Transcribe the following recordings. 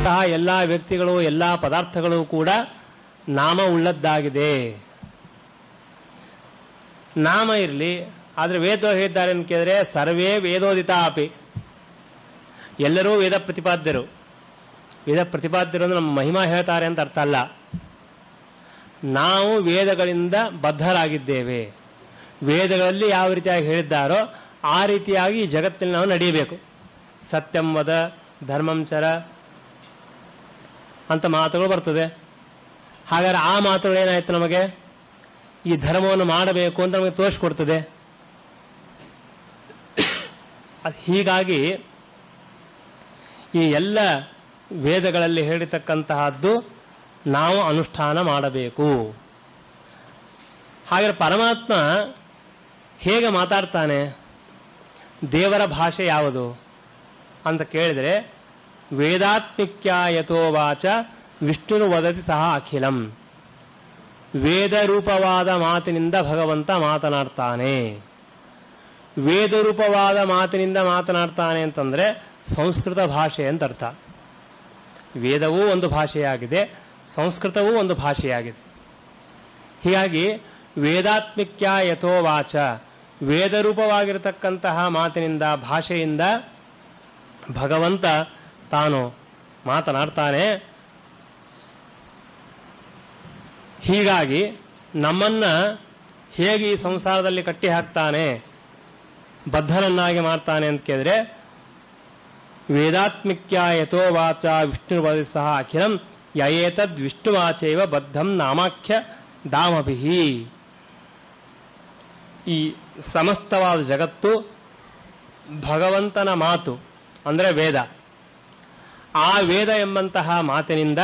ಇರುವಂತಹ ಎಲ್ಲ ವ್ಯಕ್ತಿಗಳು ಎಲ್ಲ ಪದಾರ್ಥಗಳು ಕೂಡ ನಾಮ ಉಳ್ಳದ್ದಾಗಿದೆ ನಾಮ ಇರಲಿ ಆದರೆ ವೇದ ಹೇಳಿದ್ದಾರೆ ಅಂತ ಕೇಳಿದ್ರೆ ಸರ್ವೇ ವೇದೋದಿತ ಅಪಿ ಎಲ್ಲರೂ ವೇದ ಪ್ರತಿಪಾದ್ಯರು ವೇದ ಪ್ರತಿಪಾದ್ಯರು ಅಂದ್ರೆ ನಮ್ಮ ಮಹಿಮಾ ಹೇಳ್ತಾರೆ ಅಂತ ಅರ್ಥ ಅಲ್ಲ ನಾವು ವೇದಗಳಿಂದ ಬದ್ಧರಾಗಿದ್ದೇವೆ ವೇದಗಳಲ್ಲಿ ಯಾವ ರೀತಿಯಾಗಿ ಹೇಳಿದ್ದಾರೋ ಆ ರೀತಿಯಾಗಿ ಈ ಜಗತ್ತಿನಲ್ಲಿ ನಾವು ನಡೆಯಬೇಕು ಸತ್ಯಂ ವದ ಧರ್ಮಂಚರ ಅಂತ ಮಾತುಗಳು ಬರ್ತದೆ ಹಾಗಾದ್ರೆ ಆ ಮಾತುಗಳು ಏನಾಯ್ತು ನಮಗೆ ಈ ಧರ್ಮವನ್ನು ಮಾಡಬೇಕು ಅಂತ ನಮಗೆ ತೋರಿಸ್ಕೊಡ್ತದೆ ಅದು ಹೀಗಾಗಿ ಈ ಎಲ್ಲ ವೇದಗಳಲ್ಲಿ ಹೇಳಿರ್ತಕ್ಕಂತಹದ್ದು ನಾವು ಅನುಷ್ಠಾನ ಮಾಡಬೇಕು ಹಾಗಾದ್ರೆ ಪರಮಾತ್ಮ ಹೇಗೆ ಮಾತಾಡ್ತಾನೆ ದೇವರ ಭಾಷೆ ಯಾವುದು ಅಂತ ಕೇಳಿದರೆ ವೇದಾತ್ಮಿಕ್ಯ ಯಥೋವಾಚ ವಿಷ್ಣುರು ವದತಿ ಸಹ ಅಖಿಲಂ ವೇದ ರೂಪವಾದ ಮಾತಿನಿಂದ ಭಗವಂತ ಮಾತನಾಡ್ತಾನೆ ವೇದ ರೂಪವಾದ ಮಾತಿನಿಂದ ಮಾತನಾಡ್ತಾನೆ ಅಂತಂದ್ರೆ ಸಂಸ್ಕೃತ ಭಾಷೆ ಅಂತ ಅರ್ಥ ವೇದವೂ ಒಂದು ಭಾಷೆಯಾಗಿದೆ ಸಂಸ್ಕೃತವೂ ಒಂದು ಭಾಷೆಯಾಗಿದೆ ಹೀಗಾಗಿ ವೇದಾತ್ಮಿಕ್ಯ ಯಥೋವಾಚ ವೇದರೂಪವಾಗಿರತಕ್ಕಂತಹ ಮಾತಿನಿಂದ ಭಾಷೆಯಿಂದ ಭಗವಂತ ತಾನು ಮಾತನಾಡ್ತಾನೆ ಹೀಗಾಗಿ ನಮ್ಮನ್ನ ಹೇಗೆ ಈ ಸಂಸಾರದಲ್ಲಿ ಕಟ್ಟಿ ಹಾಕ್ತಾನೆ ಬದ್ಧನನ್ನಾಗಿ ಮಾಡ್ತಾನೆ ಅಂತ ಕೇಳಿದ್ರೆ ವೇದಾತ್ಮಿಕ್ಯ ಯಥೋ ವಾಚ ವಿಷ್ಣುರ್ವದಿ ಸಹ ಅಖಿಲಂ ಯಯೇತದ್ ವಿಷ್ಣುವಾಚೈವ ಬದ್ಧಂ ನಾಮಾಖ್ಯ ದಾಮಭಿಹಿ ಈ ಸಮಸ್ತವಾದ ಜಗತ್ತು ಭಗವಂತನ ಮಾತು ಅಂದರೆ ವೇದ ಆ ವೇದ ಎಂಬಂತಹ ಮಾತಿನಿಂದ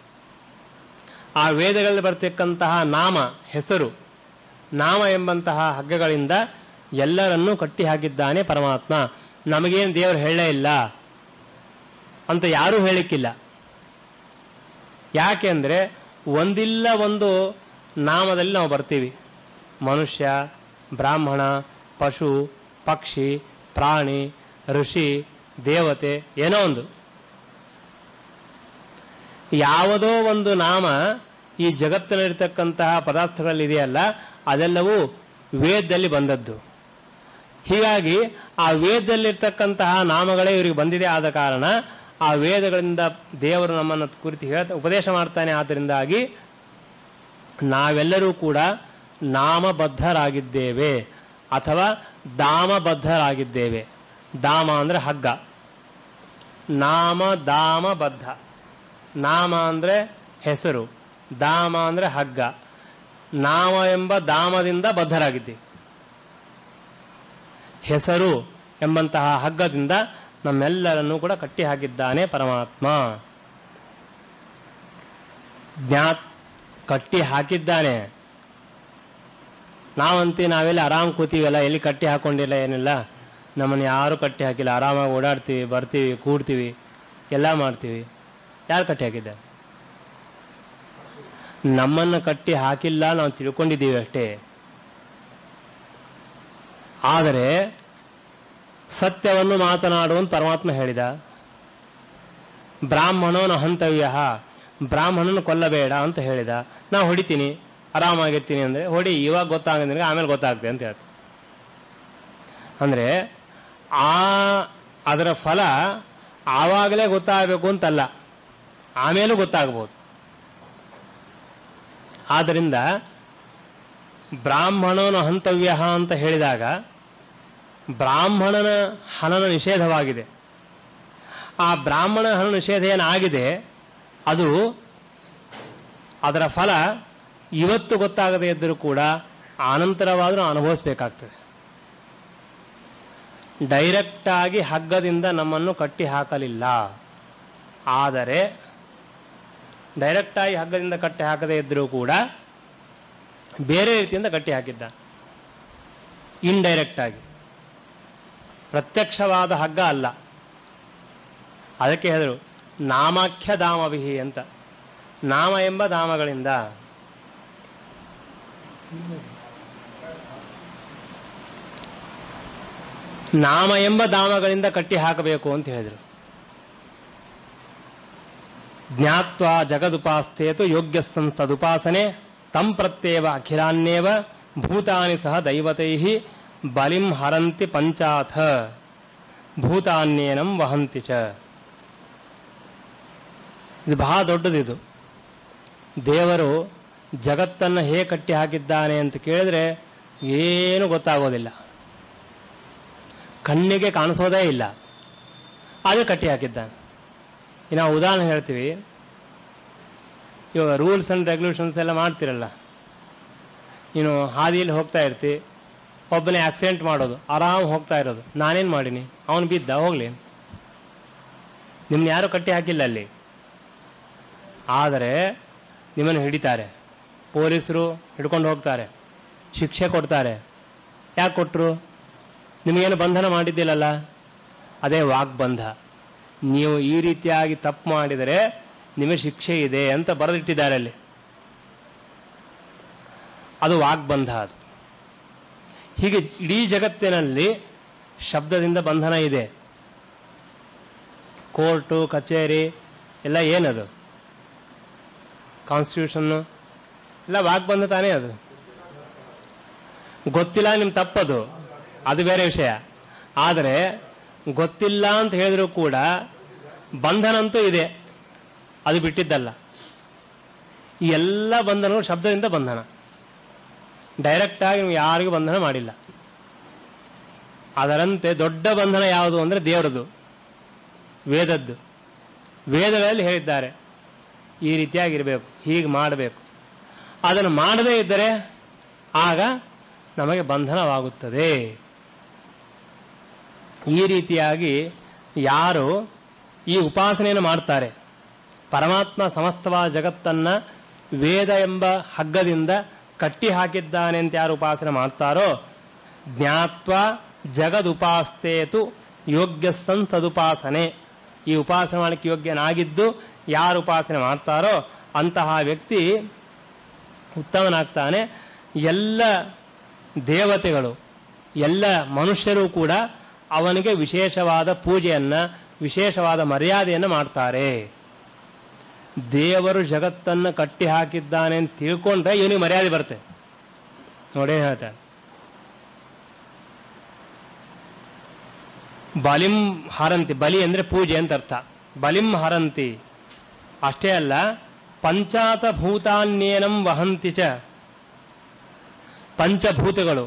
ಆ ವೇದಗಳಲ್ಲಿ ಬರ್ತಕ್ಕಂತಹ ನಾಮ ಹೆಸರು ನಾಮ ಎಂಬಂತಹ ಹಗ್ಗಗಳಿಂದ ಎಲ್ಲರನ್ನೂ ಕಟ್ಟಿ ಹಾಕಿದ್ದಾನೆ ಪರಮಾತ್ಮ ನಮಗೇನು ದೇವರು ಹೇಳೇ ಇಲ್ಲ ಅಂತ ಯಾರೂ ಹೇಳಿಕ್ಕಿಲ್ಲ ಯಾಕೆ ಅಂದರೆ ಒಂದಿಲ್ಲ ಒಂದು ನಾಮದಲ್ಲಿ ನಾವು ಬರ್ತೀವಿ ಮನುಷ್ಯ ಬ್ರಾಹ್ಮಣ ಪಶು ಪಕ್ಷಿ ಪ್ರಾಣಿ ಋಷಿ ದೇವತೆ ಏನೋ ಒಂದು ಯಾವುದೋ ಒಂದು ನಾಮ ಈ ಜಗತ್ತಿನಲ್ಲಿರ್ತಕ್ಕಂತಹ ಪದಾರ್ಥಗಳಲ್ಲಿ ಇದೆಯಲ್ಲ ಅದೆಲ್ಲವೂ ವೇದದಲ್ಲಿ ಬಂದದ್ದು ಹೀಗಾಗಿ ಆ ವೇದದಲ್ಲಿರ್ತಕ್ಕಂತಹ ನಾಮಗಳೇ ಇವರಿಗೆ ಬಂದಿದೆ ಆದ ಕಾರಣ ಆ ವೇದಗಳಿಂದ ದೇವರು ನಮ್ಮನ್ನು ಕುರಿತು ಹೇಳ್ತಾ ಉಪದೇಶ ಮಾಡ್ತಾನೆ ಆದ್ದರಿಂದಾಗಿ ನಾವೆಲ್ಲರೂ ಕೂಡ ನಾಮಬದ್ಧರಾಗಿದ್ದೇವೆ ಅಥವಾ ದಾಮಬದ್ಧರಾಗಿದ್ದೇವೆ ದಾಮ ಅಂದರೆ ಹಗ್ಗ ನಾಮ ದಾಮಬದ್ಧ ನಾಮ ಅಂದರೆ ಹೆಸರು ದಾಮ ಅಂದರೆ ಹಗ್ಗ ನಾಮ ಎಂಬ ದಾಮದಿಂದ ಬದ್ಧರಾಗಿದ್ದೀವಿ ಹೆಸರು ಎಂಬಂತಹ ಹಗ್ಗದಿಂದ ನಮ್ಮೆಲ್ಲರನ್ನೂ ಕೂಡ ಕಟ್ಟಿ ಹಾಕಿದ್ದಾನೆ ಪರಮಾತ್ಮ ಜ್ಞಾ ಕಟ್ಟಿ ಹಾಕಿದ್ದಾನೆ ನಾವಂತಿ ನಾವೆಲ್ಲ ಆರಾಮ್ ಕೂತೀವಲ್ಲ ಎಲ್ಲಿ ಕಟ್ಟಿ ಹಾಕೊಂಡಿಲ್ಲ ಏನಿಲ್ಲ ನಮ್ಮನ್ನು ಯಾರು ಕಟ್ಟಿ ಹಾಕಿಲ್ಲ ಆರಾಮಾಗಿ ಓಡಾಡ್ತೀವಿ ಬರ್ತೀವಿ ಕೂಡ್ತೀವಿ ಎಲ್ಲ ಮಾಡ್ತೀವಿ ಯಾರು ಕಟ್ಟಿ ಹಾಕಿದ್ದಾರೆ ನಮ್ಮನ್ನು ಕಟ್ಟಿ ಹಾಕಿಲ್ಲ ನಾವು ತಿಳ್ಕೊಂಡಿದ್ದೀವಿ ಅಷ್ಟೇ ಆದರೆ ಸತ್ಯವನ್ನು ಮಾತನಾಡುವಂತ ಪರಮಾತ್ಮ ಹೇಳಿದ ಬ್ರಾಹ್ಮಣನ ಹಂತವ್ಯ ಬ್ರಾಹ್ಮಣನ ಕೊಲ್ಲಬೇಡ ಅಂತ ಹೇಳಿದ ನಾ ಹೊಡಿತೀನಿ ಆರಾಮಾಗಿರ್ತೀನಿ ಅಂದ್ರೆ ಹೊಡಿ ಇವಾಗ ಗೊತ್ತಾಗಂದ್ರೆ ಆಮೇಲೆ ಗೊತ್ತಾಗ್ತದೆ ಅಂತ ಹೇಳ್ತ ಅಂದ್ರೆ ಆ ಅದರ ಫಲ ಆವಾಗಲೇ ಗೊತ್ತಾಗಬೇಕು ಅಂತಲ್ಲ ಆಮೇಲೂ ಗೊತ್ತಾಗಬಹುದು ಆದ್ದರಿಂದ ಬ್ರಾಹ್ಮಣನ ಹಂತವ್ಯ ಅಂತ ಹೇಳಿದಾಗ ಬ್ರಾಹ್ಮಣನ ಹನನ ನಿಷೇಧವಾಗಿದೆ ಆ ಬ್ರಾಹ್ಮಣ ಹನ ನಿಷೇಧ ಏನಾಗಿದೆ ಅದು ಅದರ ಫಲ ಇವತ್ತು ಗೊತ್ತಾಗದೇ ಇದ್ದರೂ ಕೂಡ ಆನಂತರವಾದರೂ ಅನುಭವಿಸಬೇಕಾಗ್ತದೆ ಡೈರೆಕ್ಟ್ ಆಗಿ ಹಗ್ಗದಿಂದ ನಮ್ಮನ್ನು ಕಟ್ಟಿ ಹಾಕಲಿಲ್ಲ ಆದರೆ ಡೈರೆಕ್ಟ್ ಆಗಿ ಹಗ್ಗದಿಂದ ಕಟ್ಟಿ ಹಾಕದೇ ಇದ್ದರೂ ಕೂಡ ಬೇರೆ ರೀತಿಯಿಂದ ಕಟ್ಟಿ ಹಾಕಿದ್ದ ಇಂಡೈರೆಕ್ಟ್ ಆಗಿ ಪ್ರತ್ಯಕ್ಷವಾದ ಹಗ್ಗ ಅಲ್ಲ ಅದಕ್ಕೆ ಹೇಳಿದ್ರು ನಾಮಾಖ್ಯ ದಾಮವಿಹಿ ಅಂತ ನಾಮ ಎಂಬ ದಾಮಗಳಿಂದ ನಾಮ ಎಂಬ ದಾಮಗಳಿಂದ ಕಟ್ಟಿ ಹಾಕಬೇಕು ಅಂತ ಹೇಳಿದರು ಜ್ಞಾತ್ವಾ ಜಗದುಪಾಸ್ತೇತು ಯೋಗ್ಯ ತದುಪಾಸನೆ ತಂ ಪ್ರತ್ಯೇವ ಅಖಿಲಾನ್ಯೇವ ಭೂತಾನಿ ಸಹ ದೈವತೈ ಬಲಿಂ ಹರಂತಿ ಪಂಚಾಥ ಭೂತಾನ್ಯೇನಂ ವಹಂತಿ ಚ ಇದು ಬಹಳ ದೊಡ್ಡದಿದು ದೇವರು ಜಗತ್ತನ್ನು ಹೇಗೆ ಕಟ್ಟಿ ಹಾಕಿದ್ದಾನೆ ಅಂತ ಕೇಳಿದ್ರೆ ಏನು ಗೊತ್ತಾಗೋದಿಲ್ಲ ಕಣ್ಣಿಗೆ ಕಾಣಿಸೋದೇ ಇಲ್ಲ ಆದರೆ ಕಟ್ಟಿ ಹಾಕಿದ್ದಾನೆ ಈಗ ನಾವು ಉದಾಹರಣೆ ಹೇಳ್ತೀವಿ ಇವಾಗ ರೂಲ್ಸ್ ಆ್ಯಂಡ್ ರೆಗ್ಯುಲೇಷನ್ಸ್ ಎಲ್ಲ ಮಾಡ್ತಿರಲ್ಲ ನೀನು ಹಾದಿಯಲ್ಲಿ ಹೋಗ್ತಾ ಇರ್ತಿ ಒಬ್ಬನೇ ಆಕ್ಸಿಡೆಂಟ್ ಮಾಡೋದು ಆರಾಮ್ ಹೋಗ್ತಾ ಇರೋದು ನಾನೇನು ಮಾಡೀನಿ ಅವನು ಬಿದ್ದ ಹೋಗ್ಲಿ ನಿಮ್ಮನ್ನ ಯಾರು ಕಟ್ಟಿ ಹಾಕಿಲ್ಲ ಅಲ್ಲಿ ಆದರೆ ನಿಮ್ಮನ್ನು ಹಿಡಿತಾರೆ ಪೊಲೀಸರು ಹಿಡ್ಕೊಂಡು ಹೋಗ್ತಾರೆ ಶಿಕ್ಷೆ ಕೊಡ್ತಾರೆ ಯಾಕೆ ಕೊಟ್ಟರು ನಿಮಗೇನು ಬಂಧನ ಮಾಡಿದ್ದಿಲ್ಲಲ್ಲ ಅದೇ ವಾಗ್ಬಂಧ ನೀವು ಈ ರೀತಿಯಾಗಿ ತಪ್ಪು ಮಾಡಿದರೆ ನಿಮಗೆ ಶಿಕ್ಷೆ ಇದೆ ಅಂತ ಬರೆದಿಟ್ಟಿದ್ದಾರೆ ಅಲ್ಲಿ ಅದು ವಾಗ್ಬಂಧ ಅದು ಹೀಗೆ ಇಡೀ ಜಗತ್ತಿನಲ್ಲಿ ಶಬ್ದದಿಂದ ಬಂಧನ ಇದೆ ಕೋರ್ಟು ಕಚೇರಿ ಎಲ್ಲ ಏನದು ಕಾನ್ಸ್ಟಿಟ್ಯೂಷನ್ನು ಎಲ್ಲ ವಾಗ್ಬಂಧ ತಾನೇ ಅದು ಗೊತ್ತಿಲ್ಲ ನಿಮ್ ತಪ್ಪದು ಅದು ಬೇರೆ ವಿಷಯ ಆದರೆ ಗೊತ್ತಿಲ್ಲ ಅಂತ ಹೇಳಿದ್ರು ಕೂಡ ಬಂಧನಂತೂ ಇದೆ ಅದು ಬಿಟ್ಟಿದ್ದಲ್ಲ ಈ ಎಲ್ಲ ಬಂಧನಗಳು ಶಬ್ದದಿಂದ ಬಂಧನ ಡೈರೆಕ್ಟ್ ಆಗಿ ನೀವು ಯಾರಿಗೂ ಬಂಧನ ಮಾಡಿಲ್ಲ ಅದರಂತೆ ದೊಡ್ಡ ಬಂಧನ ಯಾವುದು ಅಂದರೆ ದೇವರದು ವೇದದ್ದು ವೇದಗಳಲ್ಲಿ ಹೇಳಿದ್ದಾರೆ ಈ ರೀತಿಯಾಗಿರಬೇಕು ಹೀಗೆ ಮಾಡಬೇಕು ಅದನ್ನು ಮಾಡದೇ ಇದ್ದರೆ ಆಗ ನಮಗೆ ಬಂಧನವಾಗುತ್ತದೆ ಈ ರೀತಿಯಾಗಿ ಯಾರು ಈ ಉಪಾಸನೆಯನ್ನು ಮಾಡ್ತಾರೆ ಪರಮಾತ್ಮ ಸಮಸ್ತವಾದ ಜಗತ್ತನ್ನ ವೇದ ಎಂಬ ಹಗ್ಗದಿಂದ ಕಟ್ಟಿ ಹಾಕಿದ್ದಾನೆ ಅಂತ ಯಾರು ಉಪಾಸನೆ ಮಾಡ್ತಾರೋ ಜ್ಞಾತ್ವ ಜಗದುಪಾಸ್ತೇತು ಯೋಗ್ಯ ತದುಪಾಸನೆ ಈ ಉಪಾಸನೆ ಮಾಡಲಿಕ್ಕೆ ಯೋಗ್ಯನಾಗಿದ್ದು ಯಾರು ಉಪಾಸನೆ ಮಾಡ್ತಾರೋ ಅಂತಹ ವ್ಯಕ್ತಿ ಉತ್ತಮನಾಗ್ತಾನೆ ಎಲ್ಲ ದೇವತೆಗಳು ಎಲ್ಲ ಮನುಷ್ಯರು ಕೂಡ ಅವನಿಗೆ ವಿಶೇಷವಾದ ಪೂಜೆಯನ್ನ ವಿಶೇಷವಾದ ಮರ್ಯಾದೆಯನ್ನು ಮಾಡ್ತಾರೆ ದೇವರು ಜಗತ್ತನ್ನು ಕಟ್ಟಿ ಹಾಕಿದ್ದಾನೆ ಅಂತ ತಿಳ್ಕೊಂಡ್ರೆ ಇವನಿಗೆ ಮರ್ಯಾದೆ ಬರುತ್ತೆ ನೋಡೇನು ಹೇಳ್ತಾರೆ ಬಲಿಂ ಹರಂತಿ ಬಲಿ ಅಂದ್ರೆ ಪೂಜೆ ಅಂತ ಅರ್ಥ ಬಲಿಂ ಹರಂತಿ ಅಷ್ಟೇ ಅಲ್ಲ ಪಂಚಾತ ಭೂತಾನ್ಯೇನಂ ವಹಂತಿ ಚ ಪಂಚಭೂತಗಳು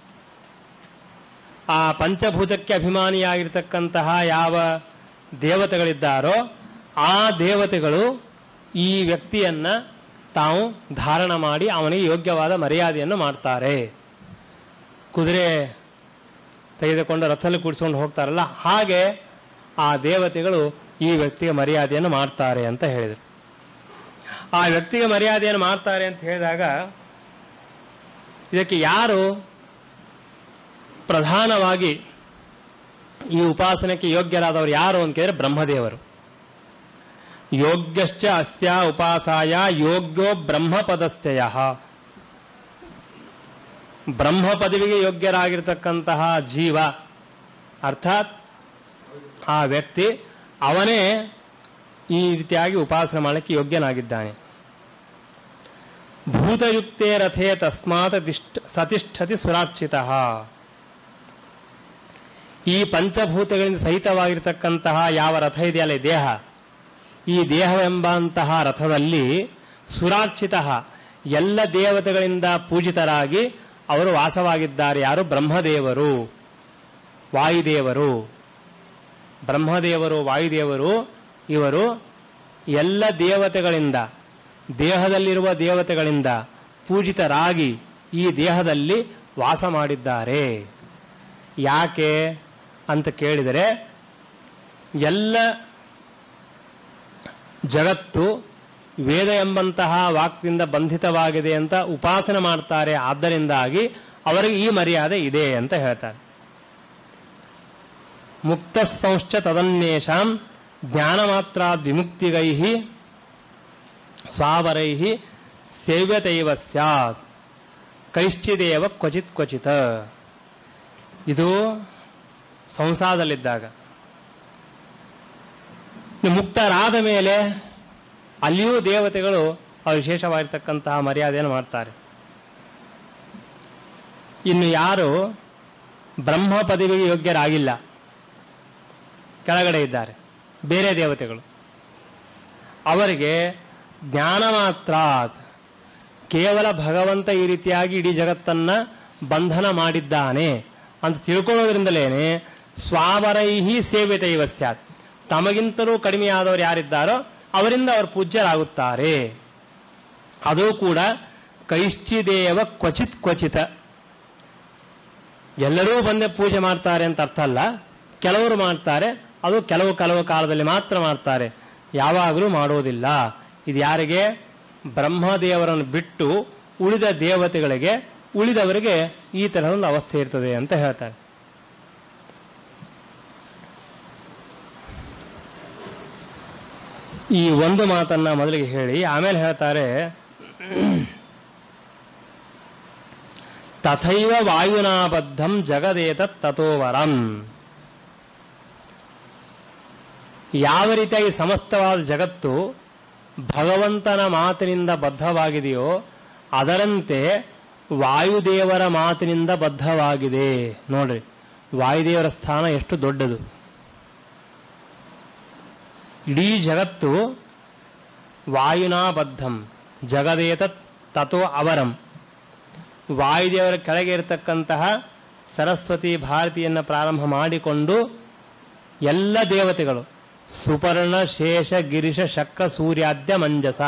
ಆ ಪಂಚಭೂತಕ್ಕೆ ಅಭಿಮಾನಿಯಾಗಿರ್ತಕ್ಕಂತಹ ಯಾವ ದೇವತೆಗಳಿದ್ದಾರೋ ಆ ದೇವತೆಗಳು ಈ ವ್ಯಕ್ತಿಯನ್ನ ತಾವು ಧಾರಣ ಮಾಡಿ ಅವನಿಗೆ ಯೋಗ್ಯವಾದ ಮರ್ಯಾದೆಯನ್ನು ಮಾಡ್ತಾರೆ ಕುದುರೆ ತೆಗೆದುಕೊಂಡು ರಥದಲ್ಲಿ ಕೂಡಿಸ್ಕೊಂಡು ಹೋಗ್ತಾರಲ್ಲ ಹಾಗೆ ಆ ದೇವತೆಗಳು ಈ ವ್ಯಕ್ತಿಗೆ ಮರ್ಯಾದೆಯನ್ನು ಮಾಡ್ತಾರೆ ಅಂತ ಹೇಳಿದರು ಆ ವ್ಯಕ್ತಿಗೆ ಮರ್ಯಾದೆಯನ್ನು ಮಾಡ್ತಾರೆ ಅಂತ ಹೇಳಿದಾಗ ಇದಕ್ಕೆ ಯಾರು ಪ್ರಧಾನವಾಗಿ ಈ ಉಪಾಸನೆಗೆ ಯೋಗ್ಯರಾದವರು ಯಾರು ಅಂತ ಕೇಳಿದ್ರೆ ಬ್ರಹ್ಮದೇವರು ಯೋಗ್ಯಶ್ಚ ಅಸ್ಯ ಉಪಾಸಾಯ ಯೋಗ್ಯೋ ಬ್ರಹ್ಮಪದಸ್ಯ ಬ್ರಹ್ಮ ಪದವಿಗೆ ಯೋಗ್ಯರಾಗಿರ್ತಕ್ಕಂತಹ ಜೀವ ಅರ್ಥಾತ್ ಆ ವ್ಯಕ್ತಿ ಅವನೇ ಈ ರೀತಿಯಾಗಿ ಉಪಾಸನೆ ಮಾಡಲಿಕ್ಕೆ ಯೋಗ್ಯನಾಗಿದ್ದಾನೆ ಭೂತಯುಕ್ತೇ ರಥೇ ತಸ್ಮಾತ್ ತಿಷ್ಠ ಸತಿಷ್ಠತಿ ಸುರಾರ್ಚಿತ ಈ ಪಂಚಭೂತಗಳಿಂದ ಸಹಿತವಾಗಿರ್ತಕ್ಕಂತಹ ಯಾವ ರಥ ಇದೆಯಲ್ಲ ಈ ದೇಹ ಈ ದೇಹವೆಂಬಂತಹ ರಥದಲ್ಲಿ ಸುರಾರ್ಚಿತ ಎಲ್ಲ ದೇವತೆಗಳಿಂದ ಪೂಜಿತರಾಗಿ ಅವರು ವಾಸವಾಗಿದ್ದಾರೆ ಯಾರು ಬ್ರಹ್ಮದೇವರು ವಾಯುದೇವರು ಬ್ರಹ್ಮದೇವರು ವಾಯುದೇವರು ಇವರು ಎಲ್ಲ ದೇವತೆಗಳಿಂದ ದೇಹದಲ್ಲಿರುವ ದೇವತೆಗಳಿಂದ ಪೂಜಿತರಾಗಿ ಈ ದೇಹದಲ್ಲಿ ವಾಸ ಮಾಡಿದ್ದಾರೆ ಯಾಕೆ ಅಂತ ಕೇಳಿದರೆ ಎಲ್ಲ ಜಗತ್ತು ವೇದ ಎಂಬಂತಹ ವಾಕ್ದಿಂದ ಬಂಧಿತವಾಗಿದೆ ಅಂತ ಉಪಾಸನೆ ಮಾಡ್ತಾರೆ ಆದ್ದರಿಂದಾಗಿ ಅವರಿಗೆ ಈ ಮರ್ಯಾದೆ ಇದೆ ಅಂತ ಹೇಳ್ತಾರೆ ಮುಕ್ತ ಸಂಶ್ಚ ತದನ್ಯೇಷಾಂ ಜ್ಞಾನ ಮಾತ್ರ ವಿಮುಕ್ತಿಗೈ ಸ್ವಾವರೈ ಸೇವ್ಯತೈವ ಸ್ಯಾತ್ ಕೈಶ್ಚಿದೇವ ಕ್ವಚಿತ್ ಕ್ವಚಿತ್ ಇದು ಸಂಸಾರದಲ್ಲಿದ್ದಾಗ ನೀವು ಮುಕ್ತರಾದ ಮೇಲೆ ಅಲ್ಲಿಯೂ ದೇವತೆಗಳು ಅವರು ವಿಶೇಷವಾಗಿರ್ತಕ್ಕಂತಹ ಮರ್ಯಾದೆಯನ್ನು ಮಾಡ್ತಾರೆ ಇನ್ನು ಯಾರು ಬ್ರಹ್ಮ ಪದವಿಗೆ ಯೋಗ್ಯರಾಗಿಲ್ಲ ಕೆಳಗಡೆ ಇದ್ದಾರೆ ಬೇರೆ ದೇವತೆಗಳು ಅವರಿಗೆ ಜ್ಞಾನ ಮಾತ್ರ ಕೇವಲ ಭಗವಂತ ಈ ರೀತಿಯಾಗಿ ಇಡೀ ಜಗತ್ತನ್ನ ಬಂಧನ ಮಾಡಿದ್ದಾನೆ ಅಂತ ತಿಳ್ಕೊಳ್ಳೋದ್ರಿಂದಲೇನೆ ಸ್ವಾವರೈಹಿ ಸೇವ್ಯತೈವ ಸ್ಯಾತ್ ತಮಗಿಂತಲೂ ಕಡಿಮೆಯಾದವರು ಯಾರಿದ್ದಾರೋ ಅವರಿಂದ ಅವರು ಪೂಜ್ಯರಾಗುತ್ತಾರೆ ಅದು ಕೂಡ ಕೈಶ್ಚಿದೇವ ಕ್ವಚಿತ್ ಕ್ವಚಿತ ಎಲ್ಲರೂ ಬಂದೇ ಪೂಜೆ ಮಾಡ್ತಾರೆ ಅಂತ ಅರ್ಥ ಅಲ್ಲ ಕೆಲವರು ಮಾಡ್ತಾರೆ ಅದು ಕೆಲವು ಕೆಲವು ಕಾಲದಲ್ಲಿ ಮಾತ್ರ ಮಾಡ್ತಾರೆ ಯಾವಾಗಲೂ ಮಾಡೋದಿಲ್ಲ ಇದು ಯಾರಿಗೆ ಬ್ರಹ್ಮದೇವರನ್ನು ಬಿಟ್ಟು ಉಳಿದ ದೇವತೆಗಳಿಗೆ ಉಳಿದವರಿಗೆ ಈ ತರಹದ ಒಂದು ಅವಸ್ಥೆ ಇರ್ತದೆ ಅಂತ ಹೇಳ್ತಾರೆ ಈ ಒಂದು ಮಾತನ್ನ ಮೊದಲಿಗೆ ಹೇಳಿ ಆಮೇಲೆ ಹೇಳ್ತಾರೆ ತಥೈವ ವಾಯುನಾಬದ್ಧಂ ಜಗದೇತ ತಥೋವರಂ ಯಾವ ರೀತಿಯಾಗಿ ಸಮಸ್ತವಾದ ಜಗತ್ತು ಭಗವಂತನ ಮಾತಿನಿಂದ ಬದ್ಧವಾಗಿದೆಯೋ ಅದರಂತೆ ವಾಯುದೇವರ ಮಾತಿನಿಂದ ಬದ್ಧವಾಗಿದೆ ನೋಡ್ರಿ ವಾಯುದೇವರ ಸ್ಥಾನ ಎಷ್ಟು ದೊಡ್ಡದು ಇಡೀ ಜಗತ್ತು ವಾಯುನಾ ಬದ್ಧಂ ಜಗದೇತ ತಥೋ ಅವರಂ ವಾಯುದೇವರ ಕೆಳಗೆ ಇರತಕ್ಕಂತಹ ಸರಸ್ವತಿ ಭಾರತಿಯನ್ನು ಪ್ರಾರಂಭ ಮಾಡಿಕೊಂಡು ಎಲ್ಲ ದೇವತೆಗಳು ಸುಪರ್ಣ ಶೇಷ ಗಿರಿಶ ಶಕ್ರ ಸೂರ್ಯಾದ್ಯ ಮಂಜಸ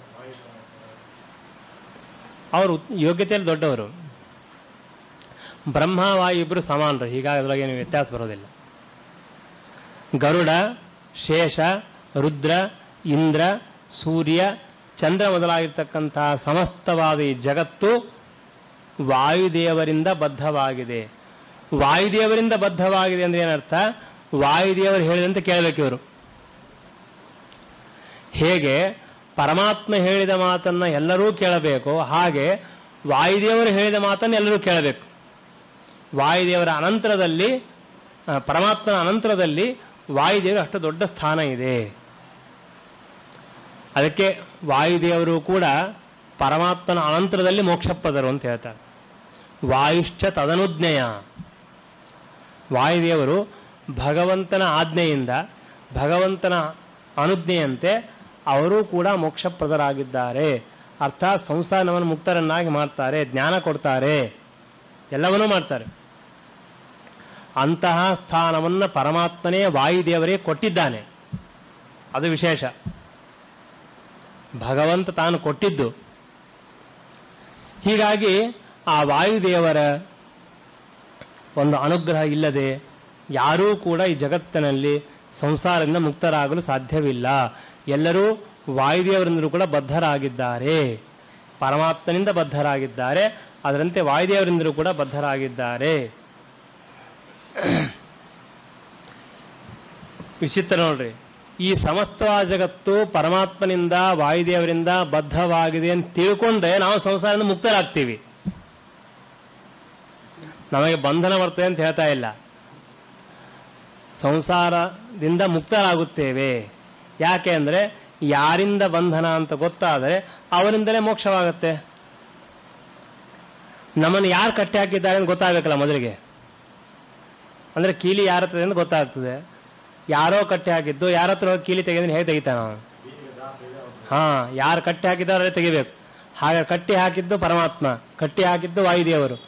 ಅವರು ಯೋಗ್ಯತೆಯಲ್ಲಿ ದೊಡ್ಡವರು ಬ್ರಹ್ಮ ವಾಯು ಇಬ್ಬರು ಸಮಾನರು ಹೀಗಾಗಿ ಅದರೊಳಗೇನು ವ್ಯತ್ಯಾಸ ಬರೋದಿಲ್ಲ ಗರುಡ ಶೇಷ ರುದ್ರ ಇಂದ್ರ ಸೂರ್ಯ ಚಂದ್ರ ಮೊದಲಾಗಿರ್ತಕ್ಕಂತಹ ಸಮಸ್ತವಾದ ಈ ಜಗತ್ತು ವಾಯುದೇವರಿಂದ ಬದ್ಧವಾಗಿದೆ ವಾಯುದೇವರಿಂದ ಬದ್ಧವಾಗಿದೆ ಅಂದ್ರೆ ಏನರ್ಥ ವಾಯುದೇವರು ಹೇಳಿದಂತೆ ಕೇಳಬೇಕು ಇವರು ಹೇಗೆ ಪರಮಾತ್ಮ ಹೇಳಿದ ಮಾತನ್ನ ಎಲ್ಲರೂ ಕೇಳಬೇಕು ಹಾಗೆ ವಾಯುದೇವರು ಹೇಳಿದ ಮಾತನ್ನು ಎಲ್ಲರೂ ಕೇಳಬೇಕು ವಾಯುದೇವರ ಅನಂತರದಲ್ಲಿ ಆ, ಪರಮಾತ್ಮನ ಅನಂತರದಲ್ಲಿ ವಾಯುದೇವರು ಅಷ್ಟು ದೊಡ್ಡ ಸ್ಥಾನ ಇದೆ ಅದಕ್ಕೆ ವಾಯುದೇವರು ಕೂಡ ಪರಮಾತ್ಮನ ಅನಂತರದಲ್ಲಿ ಮೋಕ್ಷಪದರು ಅಂತ ಹೇಳ್ತಾರೆ ವಾಯುಶ್ಚ ತದನುಜ್ಞೆಯ ವಾಯುದೇವರು ಭಗವಂತನ ಆಜ್ಞೆಯಿಂದ ಭಗವಂತನ ಅನುಜ್ಞೆಯಂತೆ ಅವರೂ ಕೂಡ ಮೋಕ್ಷಪ್ರದರಾಗಿದ್ದಾರೆ ಅರ್ಥಾತ್ ಸಂಸಾರವನ್ನು ಮುಕ್ತರನ್ನಾಗಿ ಮಾಡ್ತಾರೆ ಜ್ಞಾನ ಕೊಡ್ತಾರೆ ಎಲ್ಲವನ್ನೂ ಮಾಡ್ತಾರೆ ಅಂತಹ ಸ್ಥಾನವನ್ನು ಪರಮಾತ್ಮನೇ ವಾಯುದೇವರೇ ಕೊಟ್ಟಿದ್ದಾನೆ ಅದು ವಿಶೇಷ ಭಗವಂತ ತಾನು ಕೊಟ್ಟಿದ್ದು ಹೀಗಾಗಿ ಆ ವಾಯುದೇವರ ಒಂದು ಅನುಗ್ರಹ ಇಲ್ಲದೆ ಯಾರೂ ಕೂಡ ಈ ಜಗತ್ತಿನಲ್ಲಿ ಸಂಸಾರದಿಂದ ಮುಕ್ತರಾಗಲು ಸಾಧ್ಯವಿಲ್ಲ ಎಲ್ಲರೂ ವಾಯುದೇವರಿಂದಲೂ ಕೂಡ ಬದ್ಧರಾಗಿದ್ದಾರೆ ಪರಮಾತ್ಮನಿಂದ ಬದ್ಧರಾಗಿದ್ದಾರೆ ಅದರಂತೆ ವಾಯುದೇವರಿಂದಲೂ ಕೂಡ ಬದ್ಧರಾಗಿದ್ದಾರೆ ವಿಚಿತ್ರ ನೋಡ್ರಿ ಈ ಸಮಸ್ತವಾದ ಜಗತ್ತು ಪರಮಾತ್ಮನಿಂದ ವಾಯುದೇವರಿಂದ ಬದ್ಧವಾಗಿದೆ ಅಂತ ತಿಳ್ಕೊಂಡ್ರೆ ನಾವು ಸಂಸಾರದಿಂದ ಮುಕ್ತರಾಗ್ತೀವಿ ನಮಗೆ ಬಂಧನ ಬರ್ತದೆ ಅಂತ ಹೇಳ್ತಾ ಇಲ್ಲ ಸಂಸಾರದಿಂದ ಮುಕ್ತರಾಗುತ್ತೇವೆ ಯಾಕೆ ಅಂದ್ರೆ ಯಾರಿಂದ ಬಂಧನ ಅಂತ ಗೊತ್ತಾದರೆ ಅವರಿಂದಲೇ ಮೋಕ್ಷವಾಗುತ್ತೆ ನಮ್ಮನ್ನು ಯಾರು ಕಟ್ಟಿ ಹಾಕಿದ್ದಾರೆ ಅಂತ ಗೊತ್ತಾಗಬೇಕಲ್ಲ ಮೊದಲಿಗೆ ಅಂದ್ರೆ ಕೀಲಿ ಯಾರ ಹತ್ರ ಅಂತ ಗೊತ್ತಾಗ್ತದೆ ಯಾರೋ ಕಟ್ಟಿ ಹಾಕಿದ್ದು ಯಾರ ಹತ್ರ ಹೋಗಿ ಕೀಲಿ ತೆಗೆದ್ರೆ ಹೇಗೆ ತೆಗಿತಾನ ಅವನು ಹಾ ಯಾರು ಕಟ್ಟಿ ಹಾಕಿದ್ದಾರೋ ತೆಗಿಬೇಕು ಹಾಗೆ ಕಟ್ಟಿ ಹಾಕಿದ್ದು ಪರಮಾತ್ಮ ಕಟ್ಟಿ ಹಾಕಿದ್ದು ವಾಯುದೇವರು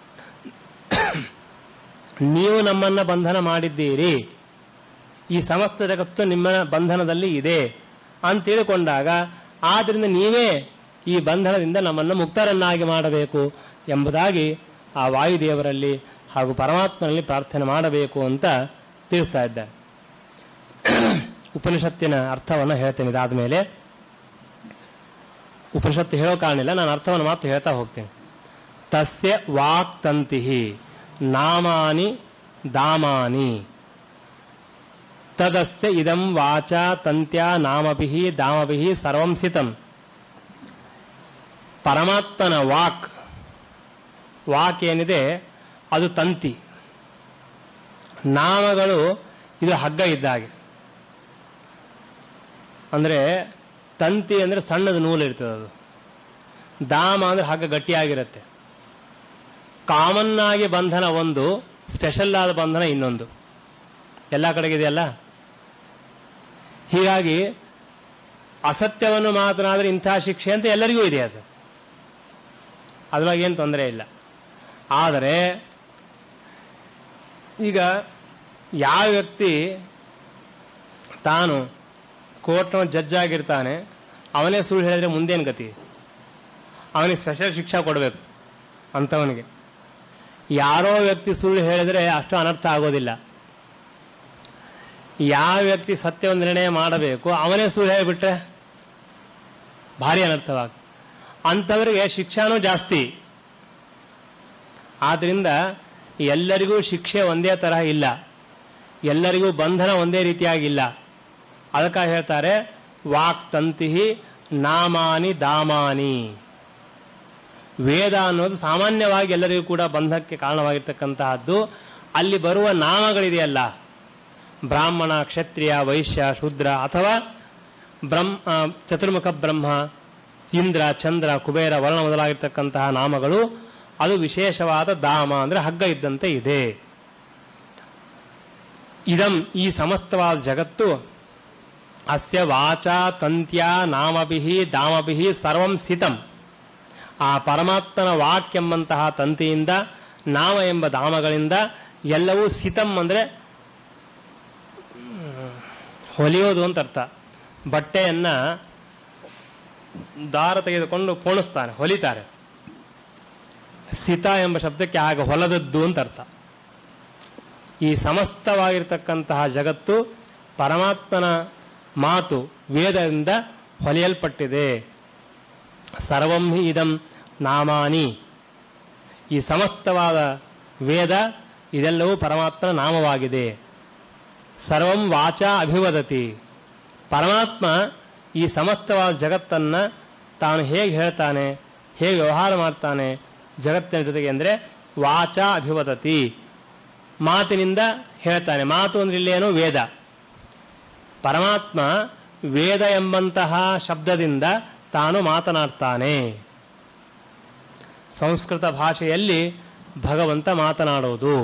ನೀವು ನಮ್ಮನ್ನ ಬಂಧನ ಮಾಡಿದ್ದೀರಿ ಈ ಸಮಸ್ತ ಜಗತ್ತು ನಿಮ್ಮ ಬಂಧನದಲ್ಲಿ ಇದೆ ಅಂತ ತಿಳ್ಕೊಂಡಾಗ ಆದ್ರಿಂದ ನೀವೇ ಈ ಬಂಧನದಿಂದ ನಮ್ಮನ್ನು ಮುಕ್ತರನ್ನಾಗಿ ಮಾಡಬೇಕು ಎಂಬುದಾಗಿ ಆ ವಾಯುದೇವರಲ್ಲಿ ಹಾಗೂ ಪರಮಾತ್ಮನಲ್ಲಿ ಪ್ರಾರ್ಥನೆ ಮಾಡಬೇಕು ಅಂತ ತಿಳಿಸ್ತಾ ಇದ್ದಾರೆ ಉಪನಿಷತ್ತಿನ ಅರ್ಥವನ್ನು ಹೇಳ್ತೇನೆ ಇದಾದ ಮೇಲೆ ಉಪನಿಷತ್ತು ಹೇಳೋ ಕಾರಣ ಇಲ್ಲ ನಾನು ಅರ್ಥವನ್ನು ಮಾತ್ರ ಹೇಳ್ತಾ ಹೋಗ್ತೇನೆ ತಸ್ಯ ವಾಕ್ತಂತಿ ನಾಮಾನಿ ದಾಮಾನಿ ತದಸ್ಯ ಇದಂ ವಾಚ ತಂತ್ಯ ನಾಮಭಿ ದಾಮಭಿ ಸರ್ವಂ ಸಿತಂ ಪರಮಾತ್ಮನ ವಾಕ್ ವಾಕ್ ಏನಿದೆ ಅದು ತಂತಿ ನಾಮಗಳು ಇದು ಹಗ್ಗ ಇದ್ದಾಗೆ ಅಂದ್ರೆ ತಂತಿ ಅಂದರೆ ಸಣ್ಣದ ನೂಲು ಇರ್ತದೆ ಅದು ದಾಮ ಅಂದರೆ ಹಗ್ಗ ಗಟ್ಟಿಯಾಗಿರುತ್ತೆ ಕಾಮನ್ ಆಗಿ ಬಂಧನ ಒಂದು ಸ್ಪೆಷಲ್ ಆದ ಬಂಧನ ಇನ್ನೊಂದು ಎಲ್ಲ ಕಡೆಗಿದೆಯಲ್ಲ ಹೀಗಾಗಿ ಅಸತ್ಯವನ್ನು ಮಾತನಾದರೆ ಇಂತಹ ಶಿಕ್ಷೆ ಅಂತ ಎಲ್ಲರಿಗೂ ಇದೆ ಅದು ಅದ್ರೊಳಗೆ ಏನು ತೊಂದರೆ ಇಲ್ಲ ಆದರೆ ಈಗ ಯಾವ ವ್ಯಕ್ತಿ ತಾನು ಕೋರ್ಟ್ನ ಜಡ್ಜ್ ಆಗಿರ್ತಾನೆ ಅವನೇ ಸುಳ್ಳು ಹೇಳಿದ್ರೆ ಮುಂದೇನು ಗತಿ ಅವನಿಗೆ ಸ್ಪೆಷಲ್ ಶಿಕ್ಷಾ ಕೊಡಬೇಕು ಅಂಥವನಿಗೆ ಯಾರೋ ವ್ಯಕ್ತಿ ಸುಳ್ಳು ಹೇಳಿದರೆ ಅಷ್ಟು ಅನರ್ಥ ಆಗೋದಿಲ್ಲ ಯಾವ ವ್ಯಕ್ತಿ ಸತ್ಯವನ್ನು ನಿರ್ಣಯ ಮಾಡಬೇಕು ಅವನೇ ಸುಳ್ಳು ಹೇಳಿಬಿಟ್ರೆ ಭಾರಿ ಅನರ್ಥವಾಗ ಅಂಥವರಿಗೆ ಶಿಕ್ಷಾನೂ ಜಾಸ್ತಿ ಆದ್ರಿಂದ ಎಲ್ಲರಿಗೂ ಶಿಕ್ಷೆ ಒಂದೇ ತರಹ ಇಲ್ಲ ಎಲ್ಲರಿಗೂ ಬಂಧನ ಒಂದೇ ರೀತಿಯಾಗಿಲ್ಲ ಅದಕ್ಕಾಗಿ ಹೇಳ್ತಾರೆ ವಾಕ್ ತಂತಿ ನಾಮಾನಿ ದಾಮಾನಿ ವೇದ ಅನ್ನೋದು ಸಾಮಾನ್ಯವಾಗಿ ಎಲ್ಲರಿಗೂ ಕೂಡ ಬಂಧಕ್ಕೆ ಕಾರಣವಾಗಿರ್ತಕ್ಕಂತಹದ್ದು ಅಲ್ಲಿ ಬರುವ ನಾಮಗಳಿದೆಯಲ್ಲ ಬ್ರಾಹ್ಮಣ ಕ್ಷತ್ರಿಯ ವೈಶ್ಯ ಶೂದ್ರ ಅಥವಾ ಬ್ರಹ್ಮ ಆ, ಚತುರ್ಮುಖ ಬ್ರಹ್ಮ ಇಂದ್ರ ಚಂದ್ರ ಕುಬೇರ ವರ್ಣ ಮೊದಲಾಗಿರ್ತಕ್ಕಂತಹ ನಾಮಗಳು ಅದು ವಿಶೇಷವಾದ ದಾಮ ಅಂದ್ರೆ ಹಗ್ಗ ಇದ್ದಂತೆ ಇದೆ ಇದಂ ಈ ಸಮಸ್ತವಾದ ಜಗತ್ತು ಅಸ್ಯ ವಾಚಾ ತಂತ್ಯ ನಾಮಭಿಹಿ ದಾಮಭಿಹಿ ಸರ್ವಂ ಸ್ಥಿತಂ ಆ ಪರಮಾತ್ಮನ ವಾಕ್ ಎಂಬಂತಹ ತಂತಿಯಿಂದ ನಾಮ ಎಂಬ ಧಾಮಗಳಿಂದ ಎಲ್ಲವೂ ಸ್ಥಿತಂ ಅಂದ್ರೆ ಹ್ಮ್, ಹೊಲಿಯೋದು ಅಂತ ಅರ್ಥ ಬಟ್ಟೆಯನ್ನ ದಾರ ತೆಗೆದುಕೊಂಡು ಪೋಣಿಸ್ತಾನೆ ಹೊಲಿತಾರೆ ಸಿತ ಎಂಬ ಶಬ್ದಕ್ಕೆ ಆಗ ಹೊಲದದ್ದು ಅಂತ ಅರ್ಥ ಈ ಸಮಸ್ತವಾಗಿರ್ತಕ್ಕಂತಹ ಜಗತ್ತು ಪರಮಾತ್ಮನ ಮಾತು ವೇದದಿಂದ ಹೊಲಿಯಲ್ಪಟ್ಟಿದೆ ಸರ್ವಂ ಹಿ ಇದಂ ನಾಮಾನಿ ಈ ಸಮಸ್ತವಾದ ವೇದ ಇದೆಲ್ಲವೂ ಪರಮಾತ್ಮನ ನಾಮವಾಗಿದೆ ಸರ್ವಂ ವಾಚ ಅಭಿವದತಿ ಪರಮಾತ್ಮ ಈ ಸಮಸ್ತವಾದ ಜಗತ್ತನ್ನ ತಾನು ಹೇಗೆ ಹೇಳ್ತಾನೆ ಹೇಗೆ ವ್ಯವಹಾರ ಮಾಡ್ತಾನೆ ಜಗತ್ತಿನ ಜೊತೆಗೆ ಅಂದರೆ ವಾಚ ಅಭಿವದತಿ ಮಾತಿನಿಂದ ಹೇಳ್ತಾನೆ ಮಾತು ಅಂದ್ರೆ ಇಲ್ಲೇನು ವೇದ ಪರಮಾತ್ಮ ವೇದ ಎಂಬಂತಹ ಶಬ್ದದಿಂದ ತಾನು ಮಾತನಾಡ್ತಾನೆ ಸಂಸ್ಕೃತ ಭಾಷೆಯಲ್ಲಿ ಭಗವಂತ ಮಾತನಾಡೋದು